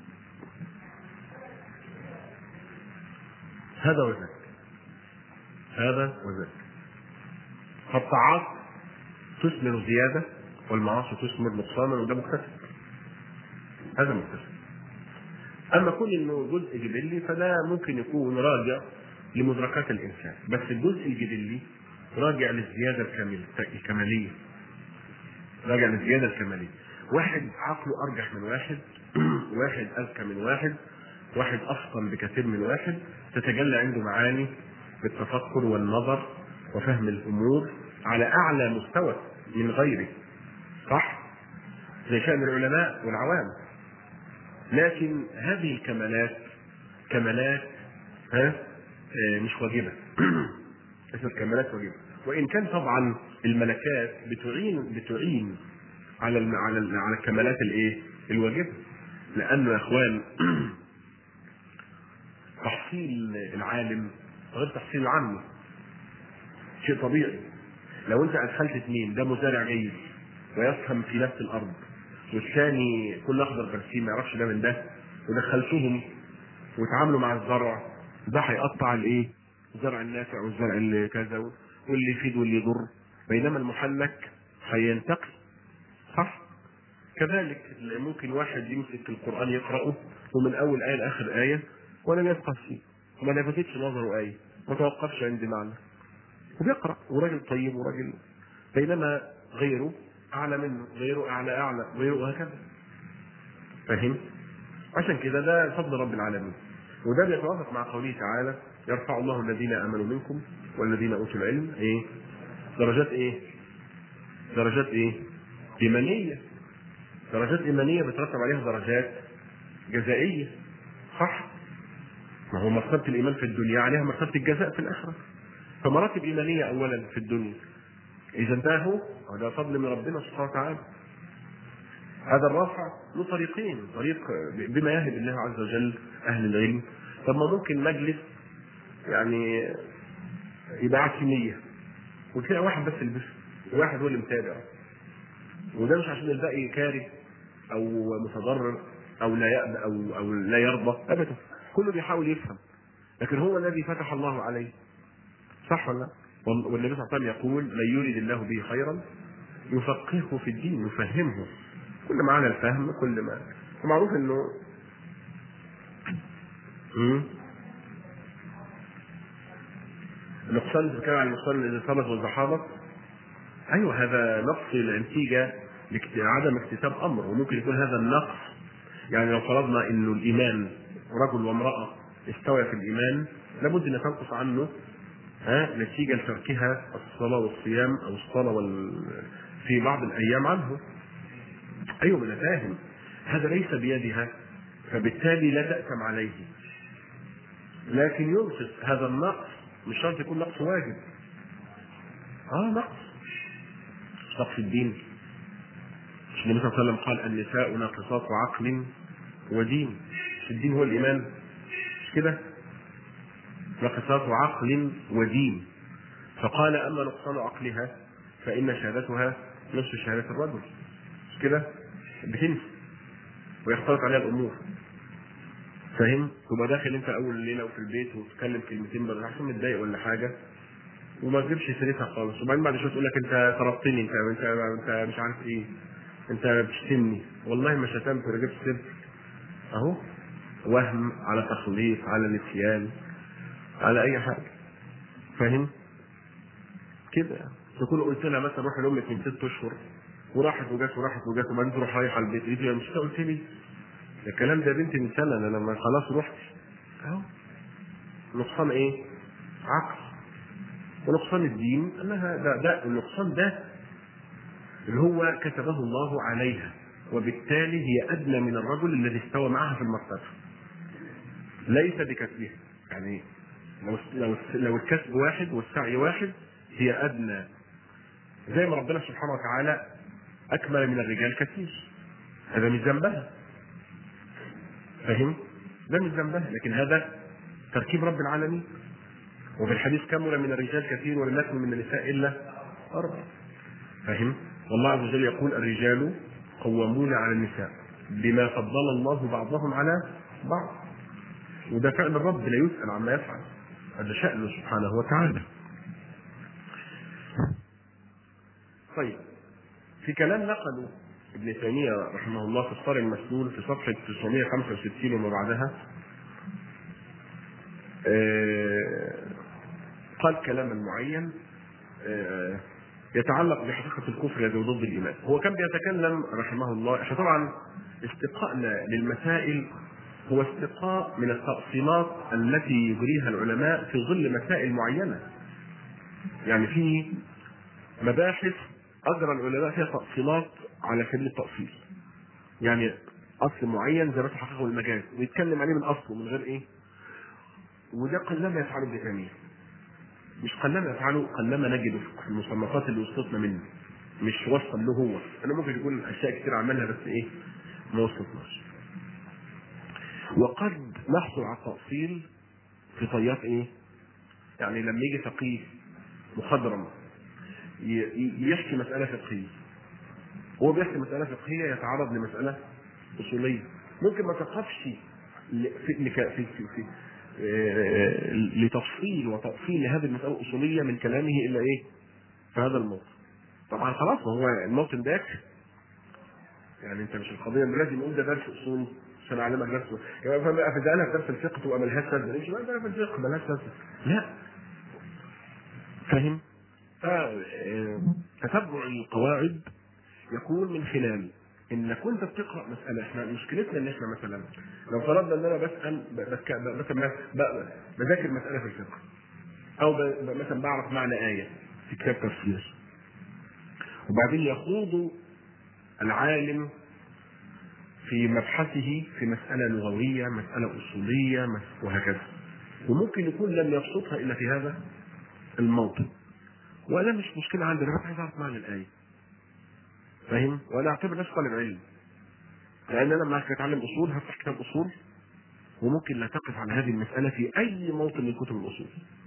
هذا وذاك هذا وذاك فالطاعات تثمر زيادة والمعاصي تثمر نقصانا وده مكتسب هذا مكتسب أما كون إنه جزء جبلي فده ممكن يكون راجع لمدركات الإنسان بس الجزء الجبلي راجع للزيادة الكاملة الكمالية راجع للزيادة الكمالية واحد عقله أرجح من واحد واحد أذكى من واحد واحد أفطن بكثير من واحد تتجلى عنده معاني بالتفكر والنظر وفهم الأمور على أعلى مستوى من غيره صح؟ زي شأن العلماء والعوام لكن هذه الكمالات كمالات ها آه، مش واجبة اسم الكمالات واجبة وإن كان طبعا الملكات بتعين بتعين على الم... على ال... على الكمالات الايه؟ الواجبة لأنه يا إخوان تحصيل العالم غير تحصيل العامي شيء طبيعي لو انت ادخلت اثنين ده مزارع جيد ويفهم في نفس الارض والثاني كل اخضر برسيم ما يعرفش ده من ده ودخلتهم وتعاملوا مع الزرع ده هيقطع الايه؟ الزرع النافع والزرع اللي كذا واللي يفيد واللي يضر بينما المحنك هينتقي صح؟ كذلك ممكن واحد يمسك القران يقراه ومن اول ايه لاخر ايه ولا يفقه فيه وما لفتتش نظره ايه ما توقفش عند معنى وبيقرا وراجل طيب وراجل بينما غيره اعلى منه غيره اعلى اعلى غيره وهكذا فاهم عشان كده ده فضل رب العالمين وده بيتوافق مع قوله تعالى يرفع الله الذين امنوا منكم والذين اوتوا العلم ايه درجات ايه درجات ايه ايمانيه درجات ايمانيه بترتب عليها درجات جزائيه صح ما هو مرتبه الايمان في الدنيا عليها مرتبه الجزاء في الاخره فمراتب ايمانيه اولا في الدنيا اذا انتهوا هذا فضل من ربنا سبحانه وتعالى هذا الرافع له طريقين طريق بما يهب الله عز وجل اهل العلم طب ما ممكن مجلس يعني يبقى قاعد في 100 وتلاقي واحد بس اللي بيفهم واحد هو اللي متابع وده مش عشان الباقي كاره او متضرر او لا يأبى او او لا يرضى ابدا كله بيحاول يفهم لكن هو الذي فتح الله عليه صح ولا لا؟ وال- والنبي صلى الله عليه وسلم يقول من يريد الله به خيرا يفقهه في الدين يفهمه كل ما على الفهم كل ما معروف انه مم. النقصان بتتكلم عن النقصان اذا ثبت والزحابه ايوه هذا نقص نتيجه لاكت- عدم اكتساب امر وممكن يكون هذا النقص يعني لو فرضنا انه الايمان رجل وامراه استوى في الايمان لابد ان تنقص عنه ها نتيجه لتركها الصلاه والصيام او الصلاه وال... في بعض الايام عنه ايوه انا فاهم هذا ليس بيدها فبالتالي لا تأثم عليه لكن ينقص هذا النقص مش شرط يكون نقص واجب اه نقص نقص الدين مش النبي صلى الله عليه وسلم قال النساء ناقصات عقل ودين مش الدين هو الايمان مش كده ناقصات عقل ودين فقال اما نقصان عقلها فان شهادتها نصف شهاده الرجل مش كده بتنسى ويختلط عليها الامور فاهم تبقى داخل انت اول الليله وفي البيت وتتكلم كلمتين بقى عشان متضايق ولا حاجه وما تجيبش سيرتها خالص وبعدين بعد شويه تقول لك انت طردتني انت انت انت مش عارف ايه انت بتشتمني والله ما شتمت ولا جبت سيرتي اهو وهم على تخليط على نسيان على اي حاجه فاهم كده تكون قلت لها مثلا روحي لامك من ست اشهر وراحت وجت وراحت وجت وبعدين تروح رايحه البيت قلت لها مش انت قلت لي الكلام ده بنت من سنه انا لما خلاص رحت اهو نقصان ايه؟ عقل ونقصان الدين انها ده, ده النقصان ده اللي هو كتبه الله عليها وبالتالي هي ادنى من الرجل الذي استوى معها في المرتبه ليس بكسبها يعني لو لو لو الكسب واحد والسعي واحد هي ادنى زي ما ربنا سبحانه وتعالى اكمل من الرجال كثير هذا مش ذنبها فاهم؟ ده مش ذنبها لكن هذا تركيب رب العالمين وفي الحديث كمل من الرجال كثير ولم يكن من النساء الا اربع فاهم؟ والله عز وجل يقول الرجال قوامون على النساء بما فضل الله بعضهم على بعض وده فعل الرب لا يسأل عما يفعل هذا شأنه سبحانه وتعالى طيب في كلام نقله ابن تيمية رحمه الله في الصار المسلول في صفحة 965 وما بعدها آه، قال كلاما معين آه، يتعلق بحقيقة الكفر الذي ضد الإيمان هو كان بيتكلم رحمه الله احنا طبعا استقاءنا للمسائل هو استقاء من التقسيمات التي يجريها العلماء في ظل مسائل معينة يعني في مباحث أجرى العلماء فيها تقسيمات على سبيل التأصيل يعني أصل معين زي ما تحققه المجاز ويتكلم عليه من أصله من غير إيه وده قلما يفعله ابن تيمية مش قلما يفعله قلما نجده في المصنفات اللي وصلتنا منه مش وصل له هو انا ممكن يكون اشياء كتير عملها بس ايه ما وصلتناش وقد نحصل على التأصيل في طيات ايه يعني لما يجي فقيه مخضرم ي- ي- يحكي مسألة فقهية هو بيحكي مسألة فقهية يتعرض لمسألة أصولية ممكن ما تقفش ل- في لك- في في, في آه، لتفصيل وتأصيل لهذه المسألة الأصولية من كلامه إلا إيه؟ في هذا الموطن. طبعا خلاص ما هو الموطن ده يكفي. يعني أنت مش القضية إن لازم يقول ده درس أصول عشان أعلمك درس يعني فما أفزعلها في درس الفقه تبقى ملهاش لازمة، مش ده في الفقه ملهاش لازمة. لا. فاهم؟ فتتبع القواعد يكون من خلال انك وانت بتقرا مساله احنا مشكلتنا ان احنا مثلا لو فرضنا ان انا بسال ب- بك- ب- مثلا ب- بذاكر مساله في الفقه او ب- ب- مثلا بعرف معنى ايه في كتاب تفسير وبعدين يخوض العالم في مبحثه في مسألة لغوية مسألة أصولية مس- وهكذا وممكن يكون لم يبسطها إلا في هذا الموطن وأنا مش مشكلة عندي أنا بس عايز أعرف معنى الآية فاهم؟ وأنا أعتبر نفسي طالب علم لأن أنا لما أتعلم أصول هفتح كتاب أصول وممكن لا تقف على هذه المسألة في أي موطن من كتب الأصول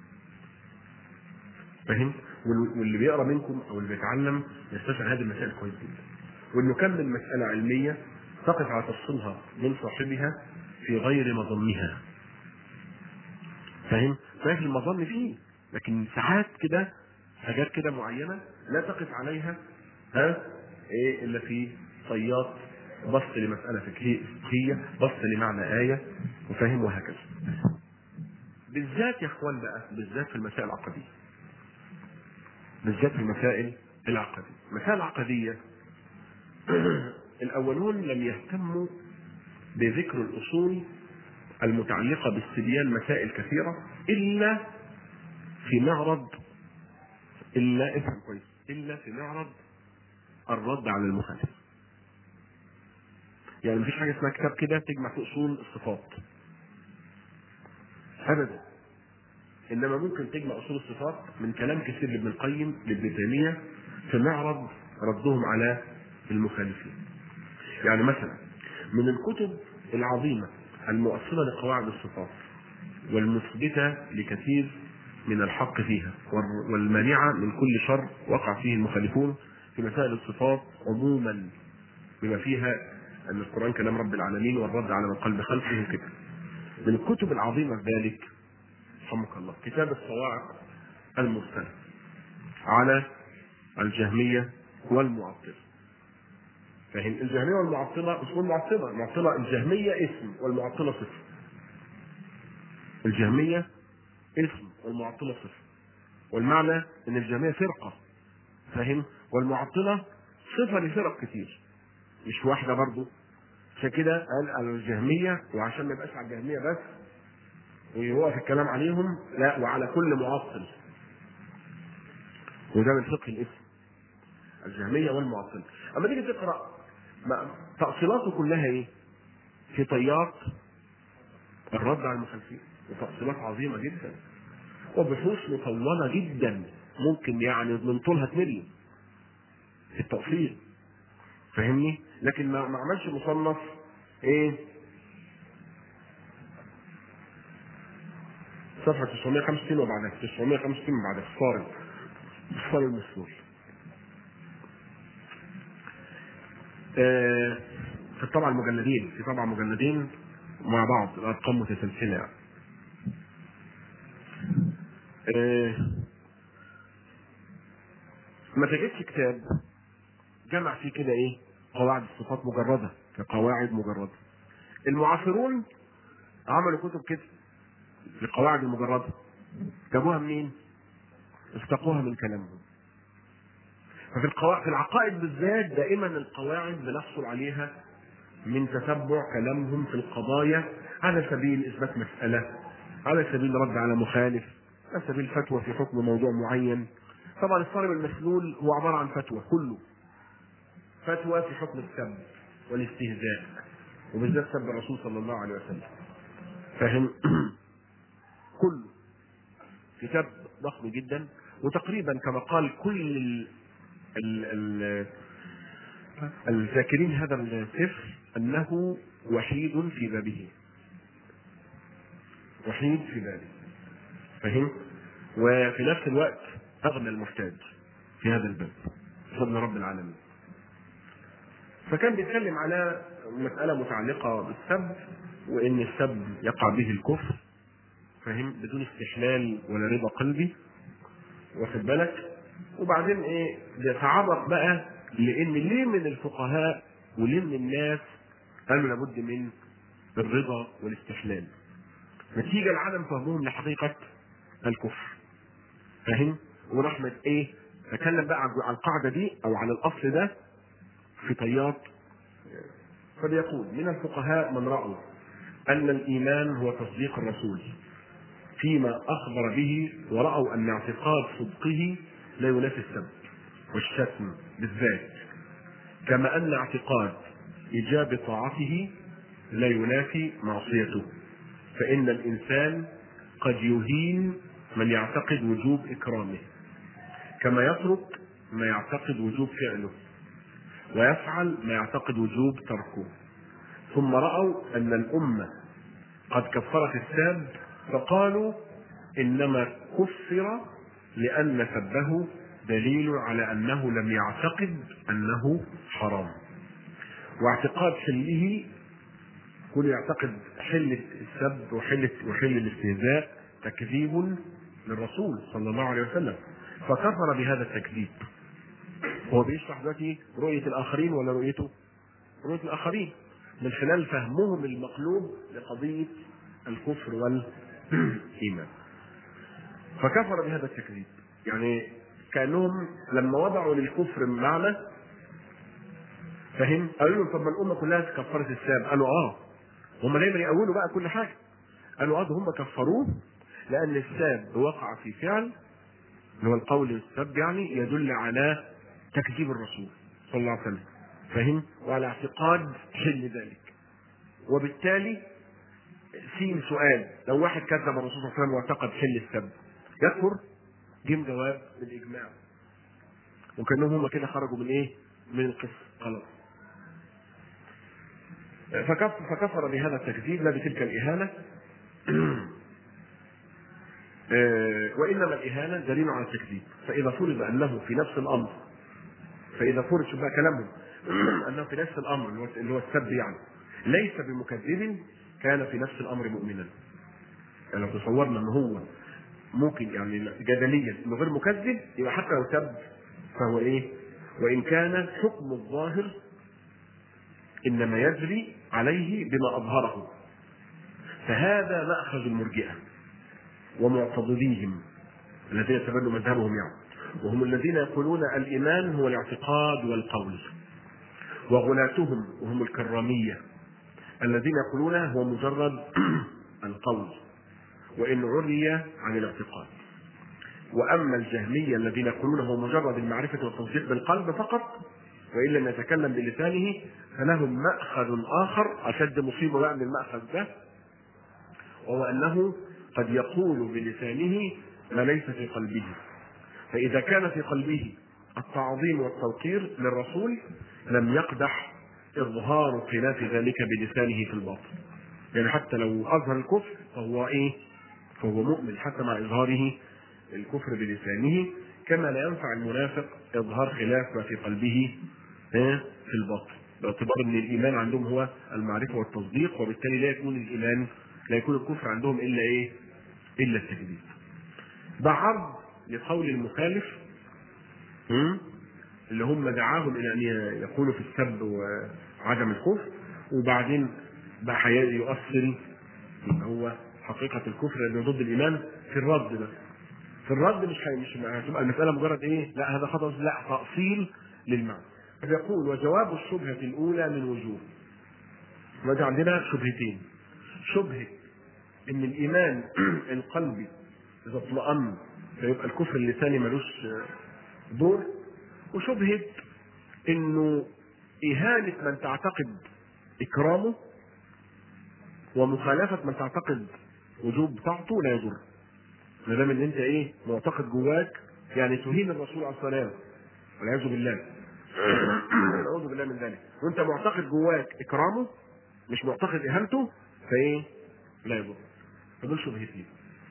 فاهم؟ وال- واللي بيقرا منكم او اللي بيتعلم يستشعر هذه المسائل كويس جدا. وانه كم من مساله علميه تقف على تفصيلها من صاحبها في غير مظنها. فاهم؟ صحيح المظن فيه لكن ساعات كده حاجات كده معينه لا تقف عليها ها ايه الا في طيات بسط لمساله فقهيه فقهيه بسط لمعنى ايه وفاهم وهكذا. بالذات يا اخوان بقى بالذات في المسائل العقديه. بالذات في المسائل العقدية المسائل العقدية الأولون لم يهتموا بذكر الأصول المتعلقة باستبيان مسائل كثيرة إلا في معرض إلا افهم كويس إلا في معرض الرد على المخالف يعني مفيش حاجة اسمها كتاب كده تجمع في أصول الصفات أبدا انما ممكن تجمع اصول الصفات من كلام كثير لابن القيم لابن تيميه في معرض ردهم على المخالفين. يعني مثلا من الكتب العظيمه المؤصله لقواعد الصفات والمثبته لكثير من الحق فيها وال- والمانعه من كل شر وقع فيه المخالفون في مسائل الصفات عموما بما فيها ان القران كلام رب العالمين والرد على من قال بخلقه وكده. من الكتب العظيمه في ذلك رحمك الله كتاب الصواعق المرسلة على الجهمية والمعطلة فهم الجهمية والمعطلة اسمهم معطلة المعطلة الجهمية اسم والمعطلة صفة الجهمية اسم والمعطلة صفة والمعنى ان الجهمية فرقة فاهم والمعطلة صفة لفرق كتير مش واحدة برضو عشان كده قال على الجهميه وعشان ما يبقاش على الجهميه بس ويوقف الكلام عليهم لا وعلى كل معطل وده من فقه الاسم الجهميه والمعطل اما تيجي تقرا ما- تأصيلاته كلها ايه؟ في طيات الرد على المخالفين وتفصيلات عظيمه جدا وبحوث مطوله جدا ممكن يعني من طولها تملي في التأصيل فاهمني؟ لكن ما ما عملش مصنف ايه؟ صفحة 965 وبعدها 965 وبعدها الصارم الصارم المسلول آه في طبعا مجلدين في طبعا مجلدين مع بعض الارقام متسلسله يعني. آه ما تجدش كتاب جمع فيه كده ايه قواعد الصفات مجرده كقواعد مجرده المعاصرون عملوا كتب كده القواعد المجرده جابوها منين؟ استقوها من كلامهم ففي القواعد في العقائد بالذات دائما القواعد بنحصل عليها من تتبع كلامهم في القضايا على سبيل اثبات مساله على سبيل رد على مخالف على سبيل فتوى في حكم موضوع معين طبعا الصارم المسلول هو عباره عن فتوى كله فتوى في حكم السب والاستهزاء وبالذات سب الرسول صلى الله عليه وسلم فاهم كله كتاب ضخم جدا وتقريبا كما قال كل ال ال ال الذاكرين هذا السفر انه وحيد في بابه وحيد في بابه فهم وفي نفس الوقت اغنى المحتاج في هذا الباب بفضل رب العالمين فكان بيتكلم على مسألة متعلقة بالسب وإن السب يقع به الكفر فاهم بدون استحلال ولا رضا قلبي واخد بالك وبعدين ايه بيتعرض بقى لان ليه من الفقهاء وليه من الناس قالوا لابد من الرضا والاستحلال نتيجة لعدم فهمهم لحقيقة الكفر فاهم ورحمة ايه تكلم بقى عن القاعدة دي او عن الاصل ده في طيات فبيقول من الفقهاء من رأوا أن الإيمان هو تصديق الرسول فيما أخبر به ورأوا أن اعتقاد صدقه لا ينافي السب والشتم بالذات كما أن اعتقاد إيجاب طاعته لا ينافي معصيته فإن الإنسان قد يهين من يعتقد وجوب إكرامه كما يترك ما يعتقد وجوب فعله ويفعل ما يعتقد وجوب تركه ثم رأوا أن الأمة قد كفرت الساب فقالوا إنما كفر لأن سبه دليل على أنه لم يعتقد أنه حرام واعتقاد حله كل يعتقد حل السب وحل وحل الاستهزاء تكذيب للرسول صلى الله عليه وسلم فكفر بهذا التكذيب هو بيشرح دلوقتي رؤية الآخرين ولا رؤيته؟ رؤية الآخرين من خلال فهمهم المقلوب لقضية الكفر والإيمان فكفر بهذا التكذيب يعني كأنهم لما وضعوا للكفر معنى فهم قالوا لهم طب ما الأمة كلها كفرت السام قالوا اه هم دايما يقولوا بقى كل حاجة قالوا اه ده هم كفروه لأن الساب وقع في فعل اللي هو القول السب يعني يدل على تكذيب الرسول صلى الله عليه وسلم فهم وعلى اعتقاد حل ذلك وبالتالي سين سؤال لو واحد كذب الرسول صلى الله عليه وسلم واعتقد حل السب يكفر جيم جواب بالاجماع وكانهم هم كده خرجوا من ايه؟ من القصه خلاص فكفر, فكفر بهذا التكذيب لا بتلك الاهانه وانما الاهانه دليل على التكذيب فاذا فرض انه في نفس الامر فاذا فرض شوف بقى كلامهم انه في نفس الامر اللي هو اللي هو السب يعني ليس بمكذب كان في نفس الامر مؤمنا يعني لو تصورنا ان هو ممكن يعني جدليا انه غير مكذب يبقى حتى لو سب فهو ايه؟ وان كان حكم الظاهر انما يجري عليه بما اظهره فهذا ماخذ المرجئه ومعتضديهم الذين تبنوا مذهبهم يعني وهم الذين يقولون الايمان هو الاعتقاد والقول وغلاتهم وهم الكراميه الذين يقولون هو مجرد القول وإن عري عن الاعتقاد وأما الجهمية الذين يقولون هو مجرد المعرفة والتصديق بالقلب فقط وإن لم يتكلم بلسانه فلهم مأخذ آخر أشد مصيبة بقى من المأخذ ده وهو أنه قد يقول بلسانه ما ليس في قلبه فإذا كان في قلبه التعظيم والتوقير للرسول لم يقدح إظهار خلاف ذلك بلسانه في الباطن يعني حتى لو أظهر الكفر فهو إيه؟ فهو مؤمن حتى مع إظهاره الكفر بلسانه كما لا ينفع المنافق إظهار خلاف ما في قلبه في الباطن باعتبار ان الايمان عندهم هو المعرفه والتصديق وبالتالي لا يكون الايمان لا يكون الكفر عندهم الا ايه؟ الا التكذيب. ده عرض لقول المخالف اللي هم دعاهم الى ان يقولوا في السب وعدم الكفر وبعدين بقى يؤصل ان هو حقيقه الكفر لانه ضد الايمان في الرد ده. في الرد مش مش هتبقى المساله مجرد ايه؟ لا هذا خطا لا تاصيل للمعنى. يقول وجواب الشبهة الأولى من وجوه ودي عندنا شبهتين شبهة إن الإيمان القلبي إذا اطمأن فيبقى الكفر اللساني ملوش دور وشبهة إنه إهانة من تعتقد إكرامه ومخالفة من تعتقد وجوب طاعته لا يضر ما دام ان انت ايه معتقد جواك يعني تهين الرسول عليه الصلاه والسلام والعياذ بالله نعوذ بالله من ذلك وانت معتقد جواك اكرامه مش معتقد اهانته فايه لا يضر فدول شبهتين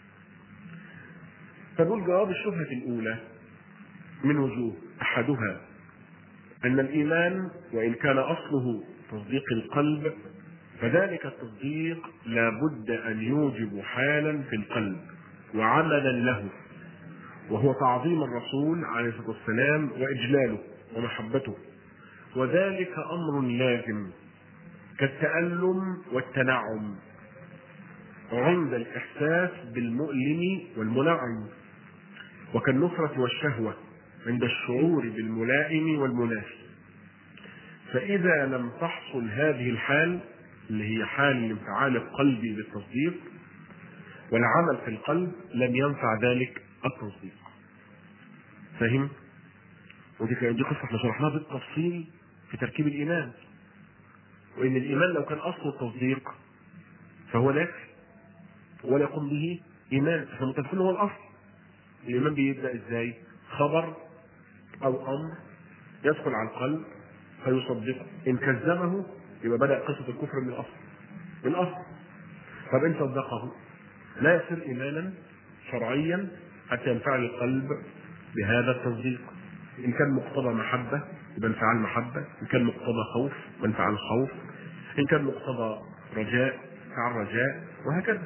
فدول جواب الشبهة الأولى من وجوه أحدها أن الإيمان وإن كان أصله تصديق القلب فذلك التصديق لا بد أن يوجب حالا في القلب وعملا له وهو تعظيم الرسول عليه الصلاة والسلام وإجلاله ومحبته وذلك امر لازم كالتالم والتنعم عند الاحساس بالمؤلم والمنعم وكالنفره والشهوه عند الشعور بالملائم والمنافي فاذا لم تحصل هذه الحال اللي هي حال الانفعال القلبي بالتصديق والعمل في القلب لم ينفع ذلك التصديق فهم ودي كانت دي قصه احنا شرحناها بالتفصيل في تركيب الايمان وان الايمان لو كان اصله التصديق فهو لا يكفي ولا يقوم به ايمان احنا متفقين هو الاصل الايمان بيبدا ازاي خبر او امر يدخل على القلب فيصدقه ان كذبه يبقى بدا قصه الكفر من الاصل من الاصل طب ان صدقه لا يصير ايمانا شرعيا حتى ينفعل القلب بهذا التصديق ان كان مقتضى محبه يبقى انفعال محبه ان كان مقتضى خوف يبقى انفعال خوف ان كان مقتضى رجاء انفعال رجاء وهكذا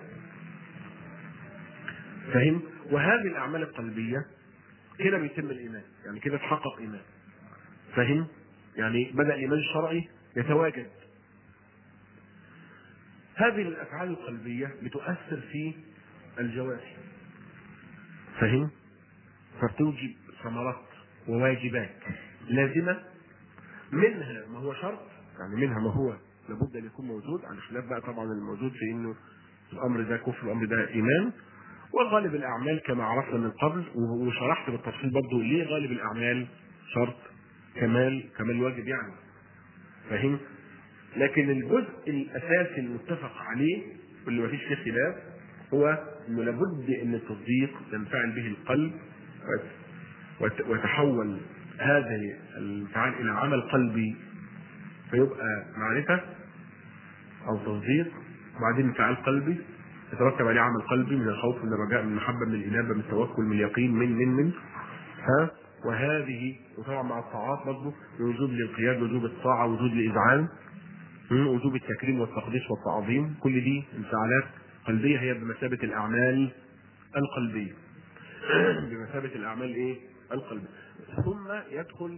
فهم وهذه الاعمال القلبيه كده بيتم الايمان يعني كده تحقق ايمان فهم يعني بدا الايمان الشرعي يتواجد هذه الافعال القلبيه بتؤثر في الجوارح فهم فتوجب ثمرات وواجبات لازمه منها ما هو شرط يعني منها ما هو لابد ان يكون موجود على خلاف بقى طبعا الموجود في انه الامر ده كفر الامر ده ايمان وغالب الاعمال كما عرفنا من قبل وشرحت بالتفصيل برضه ليه غالب الاعمال شرط كمال كمال واجب يعني فاهم لكن الجزء الاساسي المتفق عليه واللي ما فيش فيه خلاف هو انه لابد ان التصديق ينفعل به القلب ويتحول هذه الانفعال الى عمل قلبي فيبقى معرفه او تصديق وبعدين انفعال قلبي يترتب عليه عمل قلبي من الخوف من الرجاء من المحبه من الانابه من التوكل من اليقين من من من ها وهذه وطبعا مع الطاعات برضه وجود الانقياد وجوب الطاعه وجود الاذعان وجوب التكريم والتقديس والتعظيم كل دي انفعالات قلبيه هي بمثابه الاعمال القلبيه بمثابه الاعمال ايه القلبيه ثم يدخل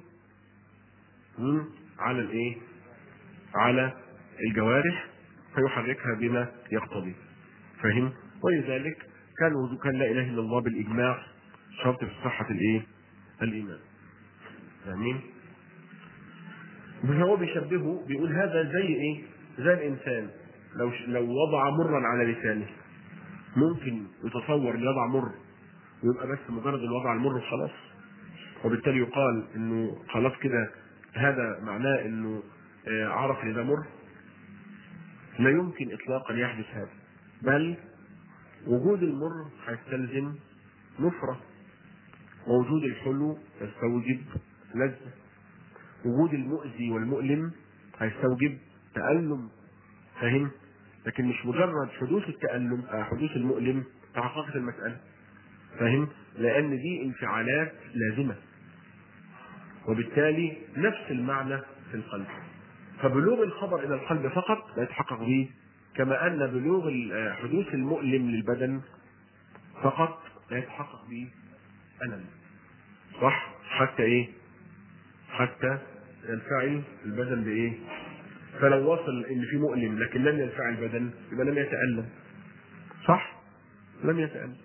على الايه على الجوارح فيحركها بما يقتضي فاهم ولذلك كان وجود كان لا اله الا الله بالاجماع شرط في صحه الايه الايمان فاهمين هو بيشبهه بيقول هذا زي ايه زي الانسان لو لو وضع مرا على لسانه ممكن يتصور ان يضع مر ويبقى بس مجرد الوضع المر خلاص وبالتالي يقال انه خلاص كده هذا معناه انه آه، عرف ان ده مر لا يمكن اطلاقا يحدث هذا بل وجود المر هيستلزم نفرة ووجود الحلو يستوجب لذة وجود المؤذي والمؤلم هيستوجب تألم فاهم لكن مش مجرد حدوث التألم آه حدوث المؤلم تحققت المسألة فاهم لأن دي انفعالات لازمة وبالتالي نفس المعنى في القلب فبلوغ الخبر إلى القلب فقط لا يتحقق به كما أن بلوغ ال- حدوث المؤلم للبدن فقط لا يتحقق به ألم صح حتى إيه حتى ينفعل البدن بإيه فلو وصل ان في مؤلم لكن لم ينفع البدن يبقى لم يتألم صح لم يتألم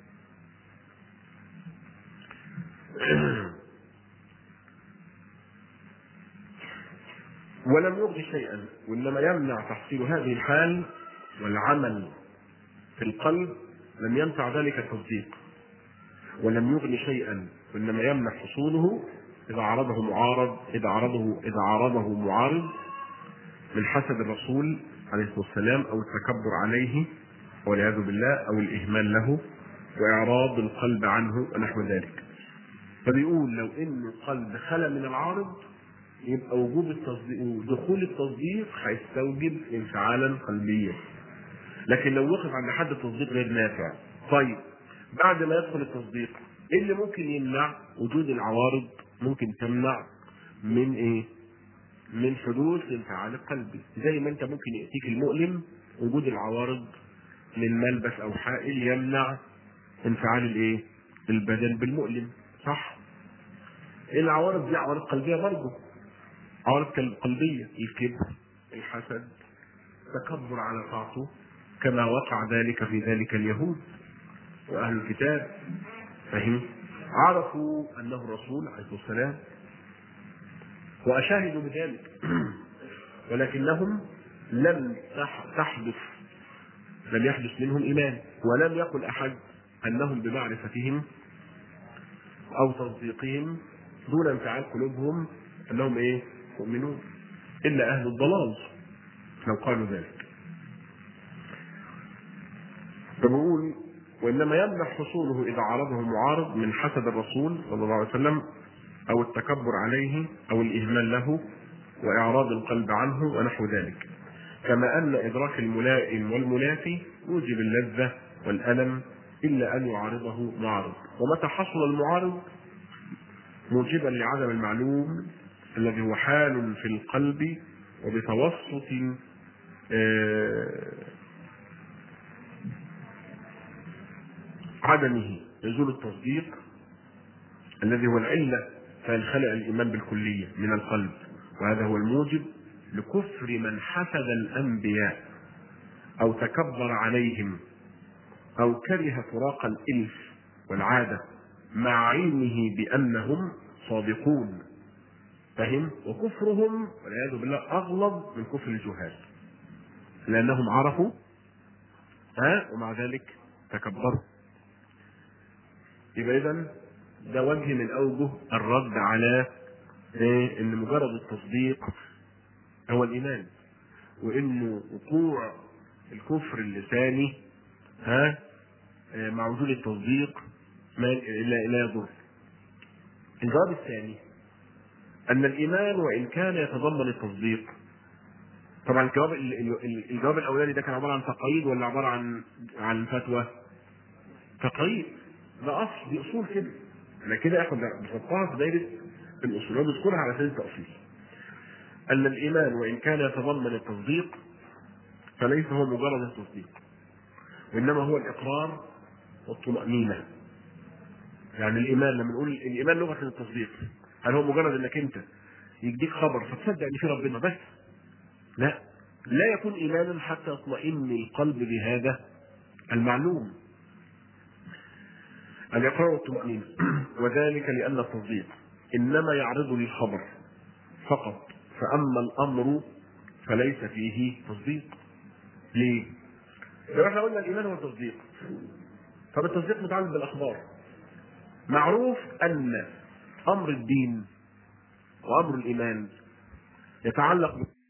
ولم يغن شيئا وانما يمنع تحصيل هذه الحال والعمل في القلب لم ينفع ذلك التصديق ولم يغن شيئا وانما يمنع حصوله اذا عرضه معارض اذا عرضه اذا عارضه معارض من حسد الرسول عليه الصلاه والسلام او التكبر عليه والعياذ بالله او الاهمال له واعراض القلب عنه ونحو ذلك. فبيقول لو ان القلب خلى من العارض يبقى وجوب التصديق دخول التصديق هيستوجب انفعالا قلبيا. لكن لو وقف عند حد التصديق غير نافع. طيب بعد ما يدخل التصديق ايه اللي ممكن يمنع وجود العوارض ممكن تمنع من ايه؟ من حدوث انفعال القلبي زي ما انت ممكن ياتيك المؤلم وجود العوارض من ملبس او حائل يمنع انفعال الايه البدن بالمؤلم صح العوارض دي عوارض قلبيه برضه عوارض قل- قلبيه الكبر الحسد تكبر على طاعته كما وقع ذلك في ذلك اليهود واهل الكتاب فهم عرفوا انه رسول عليه الصلاه والسلام وأشاهدوا بذلك ولكنهم لم تح- تحدث لم يحدث منهم إيمان ولم يقل أحد أنهم بمعرفتهم أو تصديقهم دون انفعال قلوبهم أنهم إيه مؤمنون إلا أهل الضلال لو قالوا ذلك فبقول وإنما يمنع حصوله إذا عرضه معارض من حسد الرسول صلى الله عليه وسلم أو التكبر عليه أو الإهمال له وإعراض القلب عنه ونحو ذلك كما أن إدراك الملائم والمنافي يوجب اللذة والألم إلا أن يعارضه معارض ومتى حصل المعارض موجبا لعدم المعلوم الذي هو حال في القلب وبتوسط آه، عدمه يزول التصديق الذي هو العلة فينخلع الإيمان بالكلية من القلب وهذا هو الموجب لكفر من حسد الأنبياء أو تكبر عليهم أو كره فراق الإلف والعادة مع علمه بأنهم صادقون فهم وكفرهم والعياذ بالله أغلظ من كفر الجهال لأنهم عرفوا ها ومع ذلك تكبروا يبقى إذا ده وجه من اوجه الرد على إيه؟ ان مجرد التصديق هو الايمان وانه وقوع الكفر اللساني ها آه، مع وجود التصديق ما لا لا يضر الجواب الثاني ان الايمان وان كان يتضمن التصديق طبعا الجواب ال- ال- الجواب الاولاني ده كان عباره عن تقييد ولا عباره عن عن فتوى؟ تقييد ده اصل دي اصول كده انا كده اخد بحطها في دايره الاصول وبذكرها على سبيل التاصيل ان الايمان وان كان يتضمن التصديق فليس هو مجرد التصديق وانما هو الاقرار والطمانينه يعني الايمان لما نقول الايمان لغه التصديق هل هو مجرد انك انت يديك خبر فتصدق ان في ربنا بس لا لا يكون ايمانا حتى يطمئن القلب بهذا المعلوم الإقرار والطمأنينة وذلك لأن التصديق إنما يعرض للخبر فقط فأما الأمر فليس فيه تصديق ليه؟ يبقى احنا قلنا الايمان هو التصديق طب التصديق متعلق بالاخبار معروف ان امر الدين وامر الايمان يتعلق